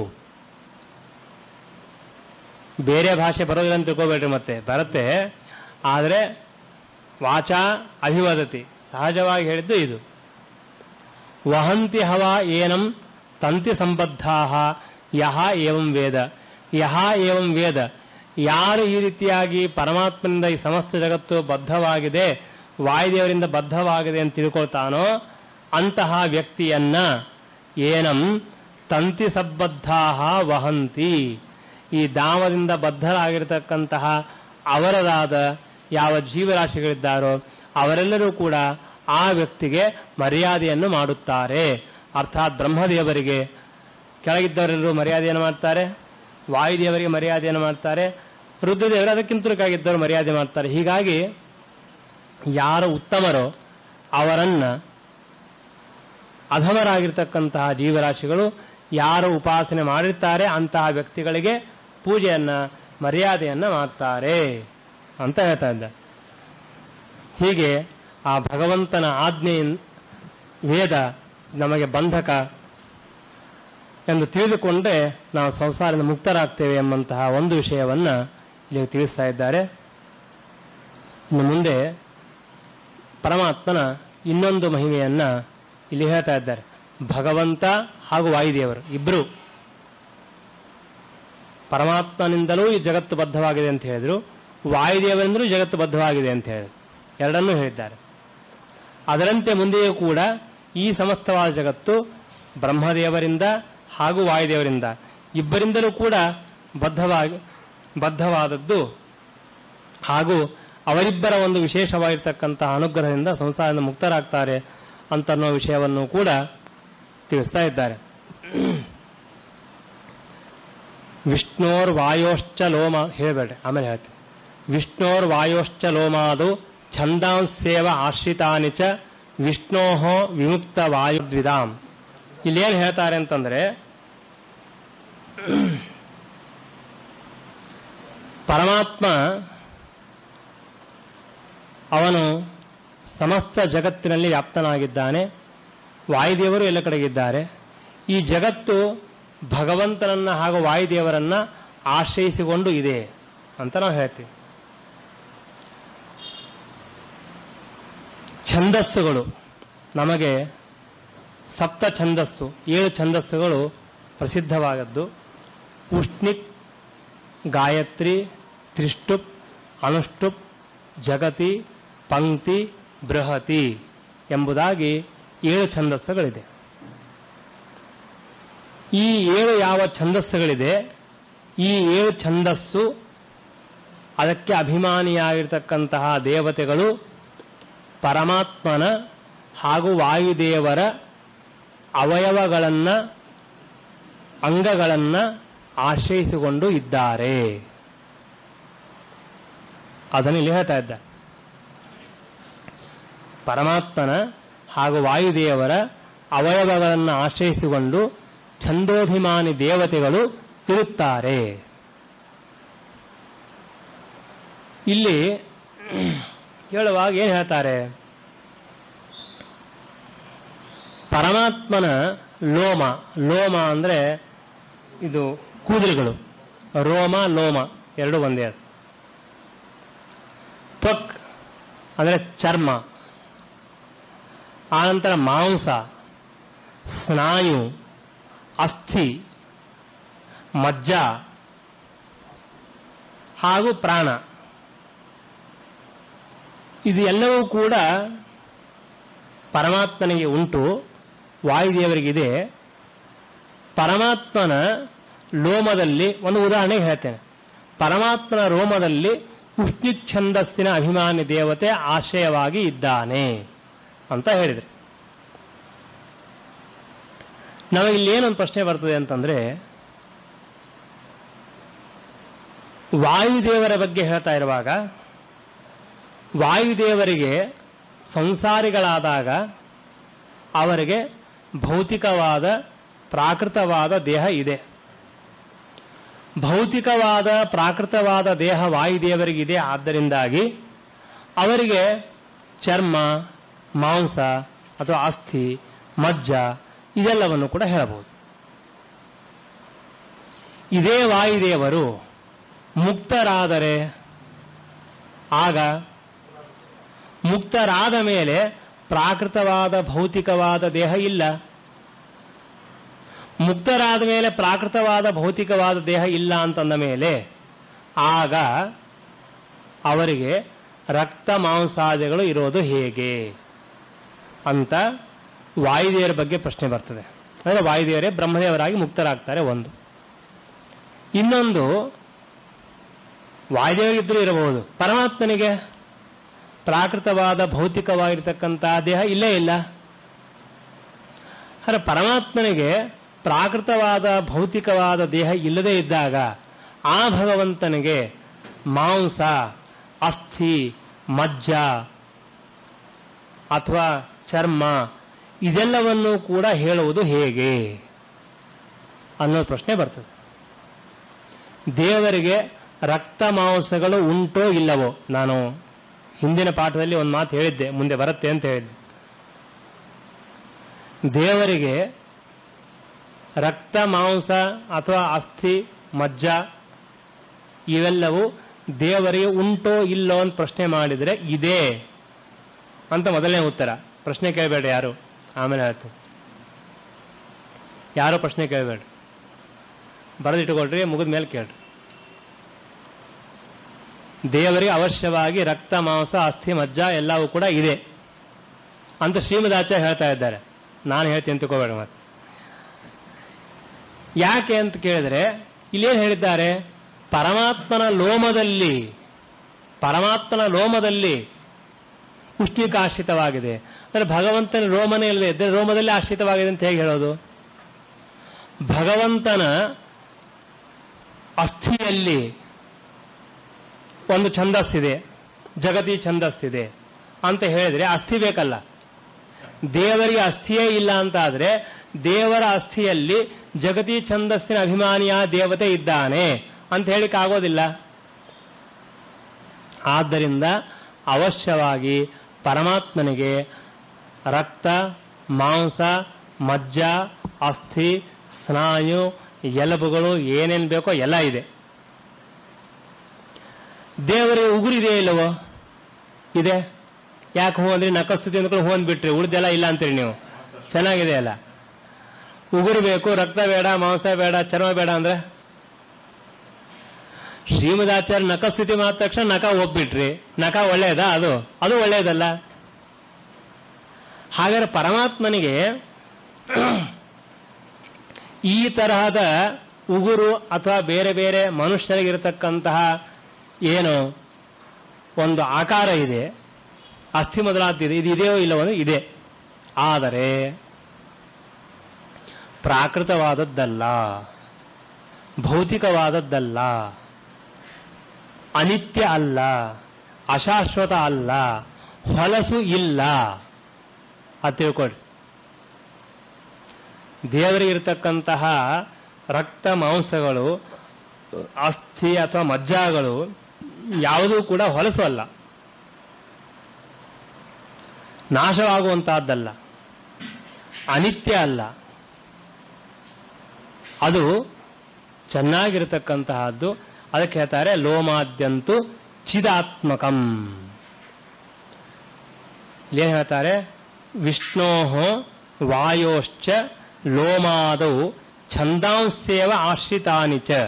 ಬೇರೆ ಭಾಷೆ ಬರೋದಿಲ್ಲ ಅಂತ ತಿಳ್ಕೊಬೇಡ್ರಿ ಮತ್ತೆ ಬರುತ್ತೆ ಆದರೆ ವಾಚ ಅಭಿವದತಿ ಸಹಜವಾಗಿ ಹೇಳಿದ್ದು ಇದು ವಹಂತಿ ಹವ ಏನಂ ತಂತಿ ಸಂಬದ್ಧಾ ಯಹ ಏವಂ ವೇದ ಯಹ ಏವಂ ವೇದ ಯಾರು ಈ ರೀತಿಯಾಗಿ ಪರಮಾತ್ಮನಿಂದ ಈ ಸಮಸ್ತ ಜಗತ್ತು ಬದ್ಧವಾಗಿದೆ ವಾಯುದೇವರಿಂದ ಬದ್ಧವಾಗಿದೆ ಅಂತ ತಿಳ್ಕೊಳ್ತಾನೋ ಅಂತಹ ವ್ಯಕ್ತಿಯನ್ನ ಏನಂ ತಂತಿ ಸಂಬದ್ಧಾ ವಹಂತಿ ಈ ದಾಮದಿಂದ ಬದ್ಧರಾಗಿರ್ತಕ್ಕಂತಹ ಅವರದಾದ ಯಾವ ಜೀವರಾಶಿಗಳಿದ್ದಾರೋ ಅವರೆಲ್ಲರೂ ಕೂಡ ಆ ವ್ಯಕ್ತಿಗೆ ಮರ್ಯಾದೆಯನ್ನು ಮಾಡುತ್ತಾರೆ ಅರ್ಥಾತ್ ಬ್ರಹ್ಮದೇವರಿಗೆ ಕೆಳಗಿದ್ದವರೆಲ್ಲರೂ ಮರ್ಯಾದೆಯನ್ನು ಮಾಡ್ತಾರೆ ವಾಯುದೇವರಿಗೆ ಮರ್ಯಾದೆಯನ್ನು ಮಾಡ್ತಾರೆ ರುದ್ರದೇವರು ಅದಕ್ಕಿಂತ ಕೆಳಗಿದ್ದವರು ಮರ್ಯಾದೆ ಮಾಡ್ತಾರೆ ಹೀಗಾಗಿ ಯಾರು ಉತ್ತಮರೋ ಅವರನ್ನ ಅಧಮರಾಗಿರ್ತಕ್ಕಂತಹ ಜೀವರಾಶಿಗಳು ಯಾರು ಉಪಾಸನೆ ಮಾಡಿರ್ತಾರೆ ಅಂತಹ ವ್ಯಕ್ತಿಗಳಿಗೆ ಪೂಜೆಯನ್ನ ಮರ್ಯಾದೆಯನ್ನ ಮಾಡ್ತಾರೆ ಅಂತ ಹೇಳ್ತಾ ಇದ್ದ ಹೀಗೆ ಆ ಭಗವಂತನ ಆಜ್ಞೆ ವೇದ ನಮಗೆ ಬಂಧಕ ಎಂದು ತಿಳಿದುಕೊಂಡ್ರೆ ನಾವು ಸಂಸಾರದಿಂದ ಮುಕ್ತರಾಗ್ತೇವೆ ಎಂಬಂತಹ ಒಂದು ವಿಷಯವನ್ನ ಇಲ್ಲಿ ತಿಳಿಸ್ತಾ ಇದ್ದಾರೆ ಇನ್ನು ಮುಂದೆ ಪರಮಾತ್ಮನ ಇನ್ನೊಂದು ಮಹಿಮೆಯನ್ನ ಇಲ್ಲಿ ಹೇಳ್ತಾ ಇದ್ದಾರೆ ಭಗವಂತ ಹಾಗೂ ವಾಯುದೇವರು ಇಬ್ರು ಪರಮಾತ್ಮನಿಂದಲೂ ಈ ಜಗತ್ತು ಬದ್ಧವಾಗಿದೆ ಅಂತ ಹೇಳಿದ್ರು ವಾಯುದೇವರಿಂದಲೂ ಜಗತ್ತು ಬದ್ಧವಾಗಿದೆ ಅಂತ ಹೇಳಿದ್ರು ಎರಡನ್ನೂ ಹೇಳಿದ್ದಾರೆ ಅದರಂತೆ ಮುಂದೆಯೂ ಕೂಡ ಈ ಸಮಸ್ತವಾದ ಜಗತ್ತು ಬ್ರಹ್ಮದೇವರಿಂದ ಹಾಗೂ ವಾಯುದೇವರಿಂದ ಇಬ್ಬರಿಂದಲೂ ಕೂಡ ಬದ್ಧವಾಗಿ ಬದ್ಧವಾದದ್ದು ಹಾಗೂ ಅವರಿಬ್ಬರ ಒಂದು ವಿಶೇಷವಾಗಿರ್ತಕ್ಕಂತಹ ಅನುಗ್ರಹದಿಂದ ಸಂಸಾರದಿಂದ ಮುಕ್ತರಾಗ್ತಾರೆ ಅಂತ ಅನ್ನೋ ವಿಷಯವನ್ನು ಕೂಡ ತಿಳಿಸ್ತಾ ಇದ್ದಾರೆ ವಿಷ್ಣೋರ್ ವಾಯೋಶ್ಚ ಲೋಮ ಹೇಳಬೇಡ್ರಿ ಆಮೇಲೆ ಹೇಳ್ತೀನಿ ವಿಷ್ಣೋರ್ ವಾಯೋಶ್ಚ ಲೋಮಾದು ಛಂದಾಂಸೇವ ಆಶ್ರಿತಾನಿ ಚ ವಿಷ್ಣೋಹೋ ವಿಮುಕ್ತ ವಾಯುದ್ವಿದಾಂ ಇಲ್ಲೇನು ಹೇಳ್ತಾರೆ ಅಂತಂದ್ರೆ ಅವನು ಸಮಸ್ತ ಜಗತ್ತಿನಲ್ಲಿ ವ್ಯಾಪ್ತನಾಗಿದ್ದಾನೆ ವಾಯುದೇವರು ಎಲ್ಲ ಕಡೆಗಿದ್ದಾರೆ ಈ ಜಗತ್ತು ಭಗವಂತನನ್ನ ಹಾಗೂ ವಾಯುದೇವರನ್ನ ಆಶ್ರಯಿಸಿಕೊಂಡು ಇದೆ ಅಂತ ನಾವು ಹೇಳ್ತೀವಿ ಛಂದಸ್ಸುಗಳು ನಮಗೆ ಸಪ್ತ ಛಂದಸ್ಸು ಏಳು ಛಂದಸ್ಸುಗಳು ಪ್ರಸಿದ್ಧವಾದದ್ದು ಉಷ್ಣಿಕ್ ಗಾಯತ್ರಿ ತ್ರಿಷ್ಟುಪ್ ಅನುಷ್ಟುಪ್ ಜಗತಿ ಪಂಕ್ತಿ ಬೃಹತಿ ಎಂಬುದಾಗಿ ಏಳು ಛಂದಸ್ಸುಗಳಿದೆ ಈ ಏಳು ಯಾವ ಛಂದಸ್ಸುಗಳಿದೆ ಈ ಏಳು ಛಂದಸ್ಸು ಅದಕ್ಕೆ ಅಭಿಮಾನಿಯಾಗಿರ್ತಕ್ಕಂತಹ ದೇವತೆಗಳು ಪರಮಾತ್ಮನ ಹಾಗೂ ವಾಯುದೇವರ ಅವಯವಗಳನ್ನು ಅಂಗಗಳನ್ನು ಆಶ್ರಯಿಸಿಕೊಂಡು ಇದ್ದಾರೆ ಅದನ್ನು ಇಲ್ಲಿ ಹೇಳ್ತಾ ಇದ್ದಾರೆ ಪರಮಾತ್ಮನ ಹಾಗೂ ವಾಯುದೇವರ ಅವಯವಗಳನ್ನು ಆಶ್ರಯಿಸಿಕೊಂಡು ಛಂದೋಭಿಮಾನಿ ದೇವತೆಗಳು ಇರುತ್ತಾರೆ ಇಲ್ಲಿ ಹೇಳುವಾಗ ಏನು ಹೇಳ್ತಾರೆ ಪರಮಾತ್ಮನ ಲೋಮ ಲೋಮ ಅಂದರೆ ಇದು ಕೂದಲುಗಳು ರೋಮ ಲೋಮ ಎರಡು ಒಂದೇ ಅದು ತ್ವಕ್ ಅಂದರೆ ಚರ್ಮ ಆನಂತರ ಮಾಂಸ ಸ್ನಾಯು ಅಸ್ಥಿ ಮಜ್ಜ ಹಾಗೂ ಪ್ರಾಣ ಇದು ಎಲ್ಲವೂ ಕೂಡ ಪರಮಾತ್ಮನಿಗೆ ಉಂಟು ವಾಯುದೇವರಿಗಿದೆ ಪರಮಾತ್ಮನ ಲೋಮದಲ್ಲಿ ಒಂದು ಉದಾಹರಣೆಗೆ ಹೇಳ್ತೇನೆ ಪರಮಾತ್ಮನ ರೋಮದಲ್ಲಿ ಉಷ್ಣಿಕ್ ಛಂದಸ್ಸಿನ ಅಭಿಮಾನಿ ದೇವತೆ ಆಶ್ರಯವಾಗಿ ಇದ್ದಾನೆ ಅಂತ ಹೇಳಿದರು ನಮಗಿಲ್ಲಿ ಏನೊಂದು ಪ್ರಶ್ನೆ ಬರ್ತದೆ ಅಂತಂದ್ರೆ ವಾಯುದೇವರ ಬಗ್ಗೆ ಹೇಳ್ತಾ ಇರುವಾಗ ವಾಯುದೇವರಿಗೆ ಸಂಸಾರಿಗಳಾದಾಗ ಅವರಿಗೆ ಭೌತಿಕವಾದ ಪ್ರಾಕೃತವಾದ ದೇಹ ಇದೆ ಭೌತಿಕವಾದ ಪ್ರಾಕೃತವಾದ ದೇಹ ವಾಯುದೇವರಿಗಿದೆ ಆದ್ದರಿಂದಾಗಿ ಅವರಿಗೆ ಚರ್ಮ ಮಾಂಸ ಅಥವಾ ಅಸ್ಥಿ ಮಜ್ಜ ಇದೆಲ್ಲವನ್ನು ಕೂಡ ಹೇಳಬಹುದು ಇದೇ ವಾಯುದೇವರು ಮುಕ್ತರಾದರೆ ಆಗ ಮುಕ್ತರಾದ ಮೇಲೆ ಪ್ರಾಕೃತವಾದ ಭೌತಿಕವಾದ ದೇಹ ಇಲ್ಲ ಮುಕ್ತರಾದ ಮೇಲೆ ಪ್ರಾಕೃತವಾದ ಭೌತಿಕವಾದ ದೇಹ ಇಲ್ಲ ಅಂತಂದ ಮೇಲೆ ಆಗ ಅವರಿಗೆ ರಕ್ತ ಮಾಂಸಾದಿಗಳು ಇರೋದು ಹೇಗೆ ಅಂತ ವಾಯುದೇವರ ಬಗ್ಗೆ ಪ್ರಶ್ನೆ ಬರ್ತದೆ ಅಂದರೆ ವಾಯುದೇವರೇ ಬ್ರಹ್ಮದೇವರಾಗಿ ಮುಕ್ತರಾಗ್ತಾರೆ ಒಂದು ಇನ್ನೊಂದು ವಾಯುದೇವರಿದ್ದರೂ ಇರಬಹುದು ಪರಮಾತ್ಮನಿಗೆ ಪ್ರಾಕೃತವಾದ ಭೌತಿಕವಾಗಿರ್ತಕ್ಕಂತಹ ದೇಹ ಇಲ್ಲೇ ಇಲ್ಲ ಆದರೆ ಪರಮಾತ್ಮನಿಗೆ ಪ್ರಾಕೃತವಾದ ಭೌತಿಕವಾದ ದೇಹ ಇಲ್ಲದೇ ಇದ್ದಾಗ ಆ ಭಗವಂತನಿಗೆ ಮಾಂಸ ಅಸ್ಥಿ ಮಜ್ಜ ಅಥವಾ ಚರ್ಮ ಇದೆಲ್ಲವನ್ನು ಕೂಡ ಹೇಳುವುದು ಹೇಗೆ ಅನ್ನೋ ಪ್ರಶ್ನೆ ಬರ್ತದೆ ದೇವರಿಗೆ ರಕ್ತ ಮಾಂಸಗಳು ಉಂಟೋ ಇಲ್ಲವೋ ನಾನು ಹಿಂದಿನ ಪಾಠದಲ್ಲಿ ಒಂದು ಮಾತು ಹೇಳಿದ್ದೆ ಮುಂದೆ ಬರುತ್ತೆ ಅಂತ ಹೇಳಿದ್ದೆ ದೇವರಿಗೆ ರಕ್ತ ಮಾಂಸ ಅಥವಾ ಅಸ್ಥಿ ಮಜ್ಜ ಇವೆಲ್ಲವೂ ದೇವರಿಗೆ ಉಂಟೋ ಇಲ್ಲೋ ಅಂತ ಪ್ರಶ್ನೆ ಮಾಡಿದರೆ ಇದೆ ಅಂತ ಮೊದಲನೇ ಉತ್ತರ ಪ್ರಶ್ನೆ ಕೇಳಬೇಡ ಯಾರು ಆಮೇಲೆ ಹೇಳ್ತು ಯಾರು ಪ್ರಶ್ನೆ ಕೇಳಬೇಡ ಬರೆದಿಟ್ಕೊಳ್ರಿ ಮುಗಿದ ಮೇಲೆ ಕೇಳ್ರಿ ದೇವರಿಗೆ ಅವಶ್ಯವಾಗಿ ರಕ್ತ ಮಾಂಸ ಅಸ್ಥಿ ಮಜ್ಜ ಎಲ್ಲವೂ ಕೂಡ ಇದೆ ಅಂತ ಶ್ರೀಮದಾಚಾರ್ಯ ಹೇಳ್ತಾ ಇದ್ದಾರೆ ನಾನು ಹೇಳ್ತೀನಿ ಅಂತ ತಿಳ್ಕೊಬೇಡ ಮತ್ತೆ ಯಾಕೆ ಅಂತ ಕೇಳಿದ್ರೆ ಇಲ್ಲೇನು ಹೇಳಿದ್ದಾರೆ ಪರಮಾತ್ಮನ ಲೋಮದಲ್ಲಿ ಪರಮಾತ್ಮನ ಲೋಮದಲ್ಲಿ ಉಷ್ಣಿಕ ಆಶ್ರಿತವಾಗಿದೆ ಅಂದರೆ ಭಗವಂತನ ರೋಮನೇ ಇಲ್ಲದೆ ಇದ್ದರೆ ರೋಮದಲ್ಲಿ ಆಶ್ರಿತವಾಗಿದೆ ಅಂತ ಹೇಗೆ ಹೇಳೋದು ಭಗವಂತನ ಅಸ್ಥಿಯಲ್ಲಿ ಒಂದು ಛಂದಸ್ಸಿದೆ ಜಗತಿ ಛಂದಸ್ಸಿದೆ ಅಂತ ಹೇಳಿದ್ರೆ ಅಸ್ಥಿ ಬೇಕಲ್ಲ ದೇವರಿಗೆ ಅಸ್ಥಿಯೇ ಇಲ್ಲ ಅಂತ ಆದ್ರೆ ದೇವರ ಅಸ್ಥಿಯಲ್ಲಿ ಜಗತಿ ಛಂದಸ್ಸಿನ ಅಭಿಮಾನಿಯ ದೇವತೆ ಇದ್ದಾನೆ ಅಂತ ಹೇಳಿಕ್ ಆಗೋದಿಲ್ಲ ಆದ್ದರಿಂದ ಅವಶ್ಯವಾಗಿ ಪರಮಾತ್ಮನಿಗೆ ರಕ್ತ ಮಾಂಸ ಮಜ್ಜ ಅಸ್ಥಿ ಸ್ನಾಯು ಎಲುಬುಗಳು ಏನೇನು ಬೇಕೋ ಎಲ್ಲ ಇದೆ ದೇವರಿಗೆ ಉಗುರಿದೆ ಇಲ್ಲವೋ ಇದೆ ಯಾಕೆ ಹೂ ಅಂದ್ರೆ ನಕಸ್ತುತಿ ಅಂದ್ಕೊಂಡು ಹೂ ಅಂದ್ಬಿಟ್ರಿ ಉಳಿದೆಲ್ಲ ಇಲ್ಲ ಅಂತೀರಿ ನೀವು ಚೆನ್ನಾಗಿದೆ ಅಲ್ಲ ಉಗುರು ಬೇಕು ರಕ್ತ ಬೇಡ ಮಾಂಸ ಬೇಡ ಚರ್ಮ ಬೇಡ ಅಂದ್ರೆ ಶ್ರೀಮದಾಚಾರ್ಯ ನಖಸ್ಥಿತಿ ಮಾಡಿದ ತಕ್ಷಣ ನಖ ಒಪ್ಪಿಟ್ರಿ ನಖ ಒಳ್ಳೆಯದಾ ಅದು ಅದು ಒಳ್ಳೆಯದಲ್ಲ ಹಾಗಾದ್ರೆ ಪರಮಾತ್ಮನಿಗೆ ಈ ತರಹದ ಉಗುರು ಅಥವಾ ಬೇರೆ ಬೇರೆ ಮನುಷ್ಯರಿಗಿರತಕ್ಕಂತಹ ಏನು ಒಂದು ಆಕಾರ ಇದೆ ಅಸ್ಥಿ ಮೊದಲಾದ ಇದು ಇದೆಯೋ ಇಲ್ಲವೋ ಅಂದ್ರೆ ಇದೆ ಆದರೆ ಪ್ರಾಕೃತವಾದದ್ದಲ್ಲ ಭೌತಿಕವಾದದ್ದಲ್ಲ ಅನಿತ್ಯ ಅಲ್ಲ ಅಶಾಶ್ವತ ಅಲ್ಲ ಹೊಲಸು ಇಲ್ಲ ಅದು ತಿಳ್ಕೊಳ್ರಿ ದೇವರಿಗಿರ್ತಕ್ಕಂತಹ ರಕ್ತ ಮಾಂಸಗಳು ಅಸ್ಥಿ ಅಥವಾ ಮಜ್ಜಾಗಳು ಯಾವುದೂ ಕೂಡ ಹೊಲಸು ಅಲ್ಲ ನಾಶವಾಗುವಂತಹದ್ದಲ್ಲ ಅನಿತ್ಯ ಅಲ್ಲ ಅದು ಚೆನ್ನಾಗಿರತಕ್ಕಂತಹದ್ದು ಅದಕ್ಕೆ ಹೇಳ್ತಾರೆ ಲೋಮಾದ್ಯಂತು ಚಿದಾತ್ಮಕಂ ಏನ್ ಹೇಳ್ತಾರೆ ವಿಷ್ಣೋ ವಾಯೋಶ್ಚ ಲೋಮಾದೌ ಛಂದಾಂಸ್ಯೇವ ಆಶ್ರಿತಾನಿ ಚ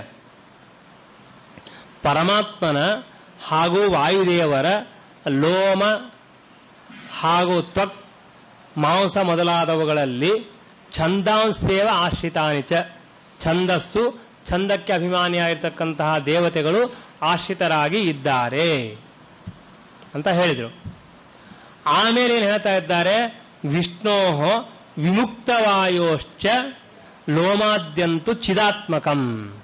ಪರಮಾತ್ಮನ ಹಾಗೂ ವಾಯುದೇವರ ಲೋಮ ಹಾಗೂ ತ್ವಕ್ ಮಾಂಸ ಮೊದಲಾದವುಗಳಲ್ಲಿ ಛಂದಾಂಸ್ಯೇವ ಆಶ್ರಿತಾನಿ ಚ ಛಂದಸ್ಸು ಛಂದಕ್ಕೆ ಅಭಿಮಾನಿಯಾಗಿರ್ತಕ್ಕಂತಹ ದೇವತೆಗಳು ಆಶ್ರಿತರಾಗಿ ಇದ್ದಾರೆ ಅಂತ ಹೇಳಿದರು ಆಮೇಲೆ ಏನು ಹೇಳ್ತಾ ಇದ್ದಾರೆ ವಿಷ್ಣೋ ವಿಮುಕ್ತವಾಯೋಶ್ಚ ಲೋಮಾದ್ಯಂತು ಚಿದಾತ್ಮಕಂ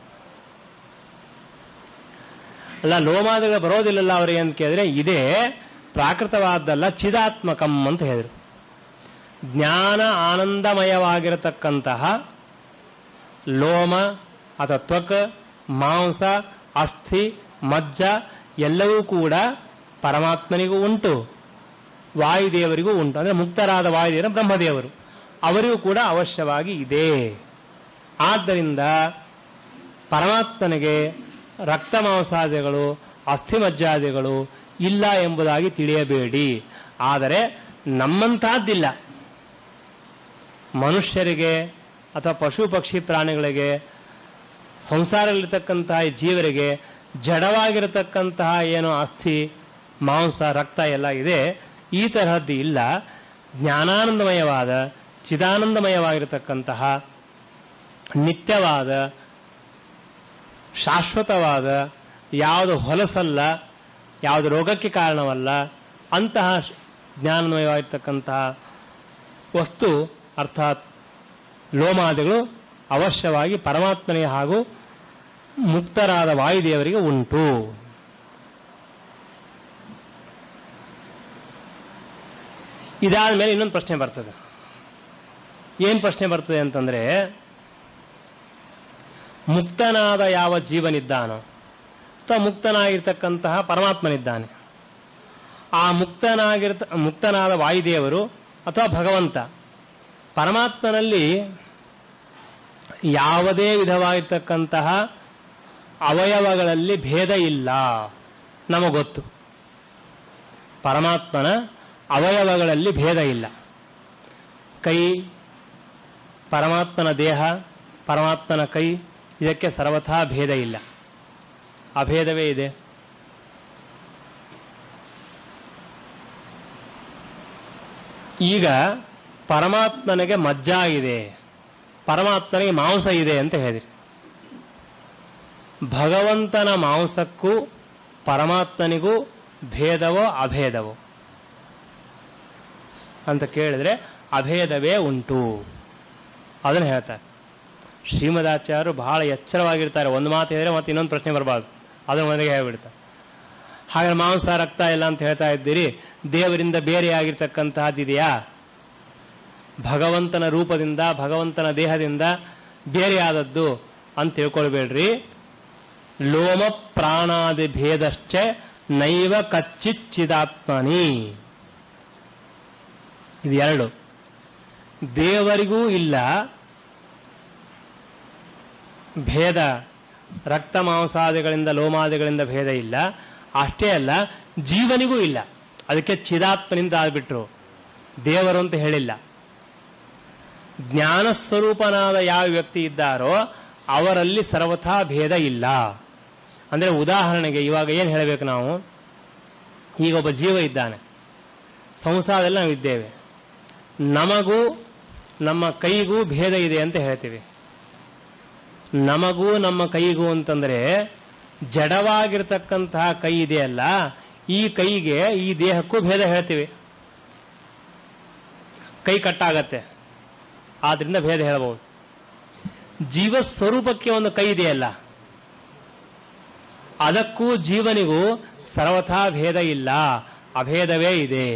ಅಲ್ಲ ಲೋಮಾದಿಗಳು ಬರೋದಿಲ್ಲಲ್ಲ ಅವರಿಗೆ ಅಂತ ಕೇಳಿದ್ರೆ ಇದೇ ಪ್ರಾಕೃತವಾದ್ದಲ್ಲ ಚಿದಾತ್ಮಕಂ ಅಂತ ಹೇಳಿದರು ಜ್ಞಾನ ಆನಂದಮಯವಾಗಿರತಕ್ಕಂತಹ ಲೋಮ ಅಥವಾ ತ್ವಕ್ ಮಾಂಸ ಅಸ್ಥಿ ಮಜ್ಜ ಎಲ್ಲವೂ ಕೂಡ ಪರಮಾತ್ಮನಿಗೂ ಉಂಟು ವಾಯುದೇವರಿಗೂ ಉಂಟು ಅಂದರೆ ಮುಕ್ತರಾದ ವಾಯುದೇವರು ಬ್ರಹ್ಮದೇವರು ಅವರಿಗೂ ಕೂಡ ಅವಶ್ಯವಾಗಿ ಇದೆ ಆದ್ದರಿಂದ ಪರಮಾತ್ಮನಿಗೆ ರಕ್ತ ಮಾಂಸಾದಿಗಳು ಅಸ್ಥಿಮಜ್ಜಾದಿಗಳು ಇಲ್ಲ ಎಂಬುದಾಗಿ ತಿಳಿಯಬೇಡಿ ಆದರೆ ನಮ್ಮಂತಹದ್ದಿಲ್ಲ ಮನುಷ್ಯರಿಗೆ ಅಥವಾ ಪಶು ಪಕ್ಷಿ ಪ್ರಾಣಿಗಳಿಗೆ ಸಂಸಾರದಲ್ಲಿರ್ತಕ್ಕಂತಹ ಜೀವರಿಗೆ ಜಡವಾಗಿರತಕ್ಕಂತಹ ಏನು ಅಸ್ಥಿ ಮಾಂಸ ರಕ್ತ ಎಲ್ಲ ಇದೆ ಈ ತರಹದ್ದು ಇಲ್ಲ ಜ್ಞಾನಾನಂದಮಯವಾದ ಚಿದಾನಂದಮಯವಾಗಿರತಕ್ಕಂತಹ ನಿತ್ಯವಾದ ಶಾಶ್ವತವಾದ ಯಾವುದು ಹೊಲಸಲ್ಲ ಯಾವುದು ರೋಗಕ್ಕೆ ಕಾರಣವಲ್ಲ ಅಂತಹ ಜ್ಞಾನಮಯವಾಗಿರ್ತಕ್ಕಂತಹ ವಸ್ತು ಅರ್ಥಾತ್ ಲೋಮಾದಿಗಳು ಅವಶ್ಯವಾಗಿ ಪರಮಾತ್ಮನಿಗೆ ಹಾಗೂ ಮುಕ್ತರಾದ ವಾಯುದೇವರಿಗೆ ಉಂಟು ಇದಾದ ಮೇಲೆ ಇನ್ನೊಂದು ಪ್ರಶ್ನೆ ಬರ್ತದೆ ಏನು ಪ್ರಶ್ನೆ ಬರ್ತದೆ ಅಂತಂದ್ರೆ ಮುಕ್ತನಾದ ಯಾವ ಜೀವನಿದ್ದಾನೋ ಅಥವಾ ಮುಕ್ತನಾಗಿರ್ತಕ್ಕಂತಹ ಪರಮಾತ್ಮನಿದ್ದಾನೆ ಆ ಮುಕ್ತನಾಗಿರ್ತ ಮುಕ್ತನಾದ ವಾಯುದೇವರು ಅಥವಾ ಭಗವಂತ ಪರಮಾತ್ಮನಲ್ಲಿ ಯಾವುದೇ ವಿಧವಾಗಿರ್ತಕ್ಕಂತಹ ಅವಯವಗಳಲ್ಲಿ ಭೇದ ಇಲ್ಲ ನಮಗೊತ್ತು ಪರಮಾತ್ಮನ ಅವಯವಗಳಲ್ಲಿ ಭೇದ ಇಲ್ಲ ಕೈ ಪರಮಾತ್ಮನ ದೇಹ ಪರಮಾತ್ಮನ ಕೈ ಇದಕ್ಕೆ ಸರ್ವಥಾ ಭೇದ ಇಲ್ಲ ಅಭೇದವೇ ಇದೆ ಈಗ ಪರಮಾತ್ಮನಿಗೆ ಮಜ್ಜ ಇದೆ ಪರಮಾತ್ಮನಿಗೆ ಮಾಂಸ ಇದೆ ಅಂತ ಹೇಳಿದ್ರಿ ಭಗವಂತನ ಮಾಂಸಕ್ಕೂ ಪರಮಾತ್ಮನಿಗೂ ಭೇದವೋ ಅಭೇದವೋ ಅಂತ ಕೇಳಿದ್ರೆ ಅಭೇದವೇ ಉಂಟು ಅದನ್ನು ಹೇಳ್ತಾರೆ ಶ್ರೀಮದಾಚಾರ್ಯರು ಬಹಳ ಎಚ್ಚರವಾಗಿರ್ತಾರೆ ಒಂದು ಮಾತು ಹೇಳಿದ್ರೆ ಮತ್ತೆ ಇನ್ನೊಂದು ಪ್ರಶ್ನೆ ಬರಬಾರ್ದು ಅದನ್ನು ಮೊದಲಿಗೆ ಹೇಳ್ಬಿಡ್ತಾರೆ ಹಾಗೆ ಮಾಂಸ ರಕ್ತ ಇಲ್ಲ ಅಂತ ಹೇಳ್ತಾ ಇದ್ದೀರಿ ದೇವರಿಂದ ಬೇರೆಯಾಗಿರ್ತಕ್ಕಂತಹದ್ದಿದೆಯಾ ಭಗವಂತನ ರೂಪದಿಂದ ಭಗವಂತನ ದೇಹದಿಂದ ಬೇರೆಯಾದದ್ದು ಅಂತ ತಿಳ್ಕೊಳ್ಬೇಡ್ರಿ ಲೋಮ ಪ್ರಾಣಾದಿ ಭೇದಶ್ಚ ನೈವ ಕಚ್ಚಿಚ್ಚಿದಾತ್ಮನಿ ಇದು ಎರಡು ದೇವರಿಗೂ ಇಲ್ಲ ಭೇದ ರಕ್ತ ಮಾಂಸಾದಿಗಳಿಂದ ಲೋಮಾದಿಗಳಿಂದ ಭೇದ ಇಲ್ಲ ಅಷ್ಟೇ ಅಲ್ಲ ಜೀವನಿಗೂ ಇಲ್ಲ ಅದಕ್ಕೆ ಚಿದಾತ್ಮನಿಂದ ಆಗ್ಬಿಟ್ರು ದೇವರು ಅಂತ ಹೇಳಿಲ್ಲ ಜ್ಞಾನ ಸ್ವರೂಪನಾದ ಯಾವ ವ್ಯಕ್ತಿ ಇದ್ದಾರೋ ಅವರಲ್ಲಿ ಸರ್ವಥಾ ಭೇದ ಇಲ್ಲ ಅಂದ್ರೆ ಉದಾಹರಣೆಗೆ ಇವಾಗ ಏನು ಹೇಳಬೇಕು ನಾವು ಈಗ ಒಬ್ಬ ಜೀವ ಇದ್ದಾನೆ ಸಂಸಾರದಲ್ಲಿ ನಾವು ಇದ್ದೇವೆ ನಮಗೂ ನಮ್ಮ ಕೈಗೂ ಭೇದ ಇದೆ ಅಂತ ಹೇಳ್ತೀವಿ ನಮಗೂ ನಮ್ಮ ಕೈಗೂ ಅಂತಂದ್ರೆ ಜಡವಾಗಿರ್ತಕ್ಕಂತಹ ಕೈ ಇದೆಯಲ್ಲ ಈ ಕೈಗೆ ಈ ದೇಹಕ್ಕೂ ಭೇದ ಹೇಳ್ತೀವಿ ಕೈ ಕಟ್ಟಾಗತ್ತೆ ಆದ್ರಿಂದ ಭೇದ ಹೇಳಬಹುದು ಜೀವ ಸ್ವರೂಪಕ್ಕೆ ಒಂದು ಕೈ ಇದೆಯಲ್ಲ ಅದಕ್ಕೂ ಜೀವನಿಗೂ ಸರ್ವಥಾ ಭೇದ ಇಲ್ಲ ಅಭೇದವೇ ಇದೆ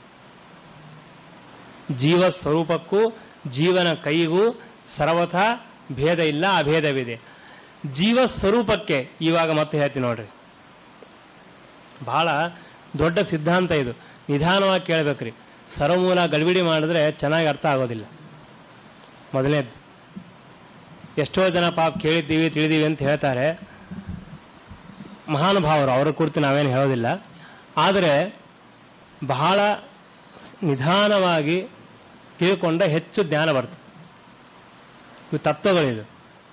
ಜೀವ ಸ್ವರೂಪಕ್ಕೂ ಜೀವನ ಕೈಗೂ ಸರ್ವಥಾ ಭೇದ ಇಲ್ಲ ಅಭೇದವಿದೆ ಜೀವ ಸ್ವರೂಪಕ್ಕೆ ಇವಾಗ ಮತ್ತೆ ಹೇಳ್ತೀನಿ ನೋಡ್ರಿ ಬಹಳ ದೊಡ್ಡ ಸಿದ್ಧಾಂತ ಇದು ನಿಧಾನವಾಗಿ ಕೇಳಬೇಕ್ರಿ ಸರ್ವಮೂಲ ಗಡಿಬಿಡಿ ಮಾಡಿದ್ರೆ ಚೆನ್ನಾಗಿ ಅರ್ಥ ಆಗೋದಿಲ್ಲ ಮೊದಲನೇದು ಎಷ್ಟೋ ಜನ ಪಾಪ ಕೇಳಿದ್ದೀವಿ ತಿಳಿದೀವಿ ಅಂತ ಹೇಳ್ತಾರೆ ಮಹಾನುಭಾವರು ಅವರ ಕುರಿತು ನಾವೇನು ಹೇಳೋದಿಲ್ಲ ಆದರೆ ಬಹಳ ನಿಧಾನವಾಗಿ ತಿಳ್ಕೊಂಡ ಹೆಚ್ಚು ಜ್ಞಾನ ಬರ್ತದೆ ಇವು ತತ್ವಗಳಿದು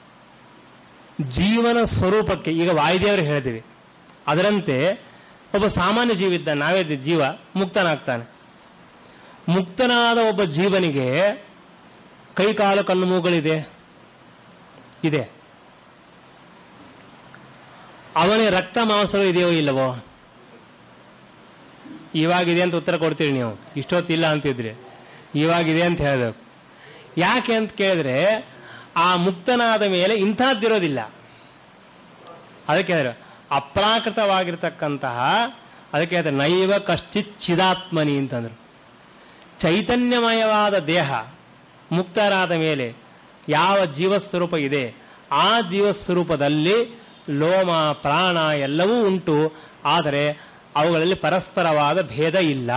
ಜೀವನ ಸ್ವರೂಪಕ್ಕೆ ಈಗ ವಾಯುದೇವರು ಹೇಳ್ತೀವಿ ಅದರಂತೆ ಒಬ್ಬ ಸಾಮಾನ್ಯ ಜೀವ ಇದ್ದ ನಾವೇ ಜೀವ ಮುಕ್ತನಾಗ್ತಾನೆ ಮುಕ್ತನಾದ ಒಬ್ಬ ಜೀವನಿಗೆ ಕೈ ಕಾಲು ಕಣ್ಣು ಮೂಗಳಿದೆ ಇದೆ ಅವನಿಗೆ ರಕ್ತ ಮಾಂಸಗಳು ಇದೆಯೋ ಇಲ್ಲವೋ ಇವಾಗಿದೆ ಅಂತ ಉತ್ತರ ಕೊಡ್ತೀರಿ ನೀವು ಇಷ್ಟೊತ್ತಿಲ್ಲ ಅಂತಿದ್ರಿ ಇವಾಗಿದೆ ಅಂತ ಹೇಳಬೇಕು ಯಾಕೆ ಅಂತ ಕೇಳಿದ್ರೆ ಆ ಮುಕ್ತನಾದ ಮೇಲೆ ಇಂಥದ್ದಿರೋದಿಲ್ಲ ಅದಕ್ಕೆ ಹೇಳಿದ್ರು ಅಪ್ರಾಕೃತವಾಗಿರ್ತಕ್ಕಂತಹ ಅದಕ್ಕೆ ಹೇಳಿದ್ರೆ ನೈವ ಕಶ್ಚಿತ್ ಚಿದಾತ್ಮನಿ ಅಂತಂದ್ರು ಚೈತನ್ಯಮಯವಾದ ದೇಹ ಮುಕ್ತರಾದ ಮೇಲೆ ಯಾವ ಜೀವಸ್ವರೂಪ ಇದೆ ಆ ಜೀವಸ್ವರೂಪದಲ್ಲಿ ಲೋಮ ಪ್ರಾಣ ಎಲ್ಲವೂ ಉಂಟು ಆದರೆ ಅವುಗಳಲ್ಲಿ ಪರಸ್ಪರವಾದ ಭೇದ ಇಲ್ಲ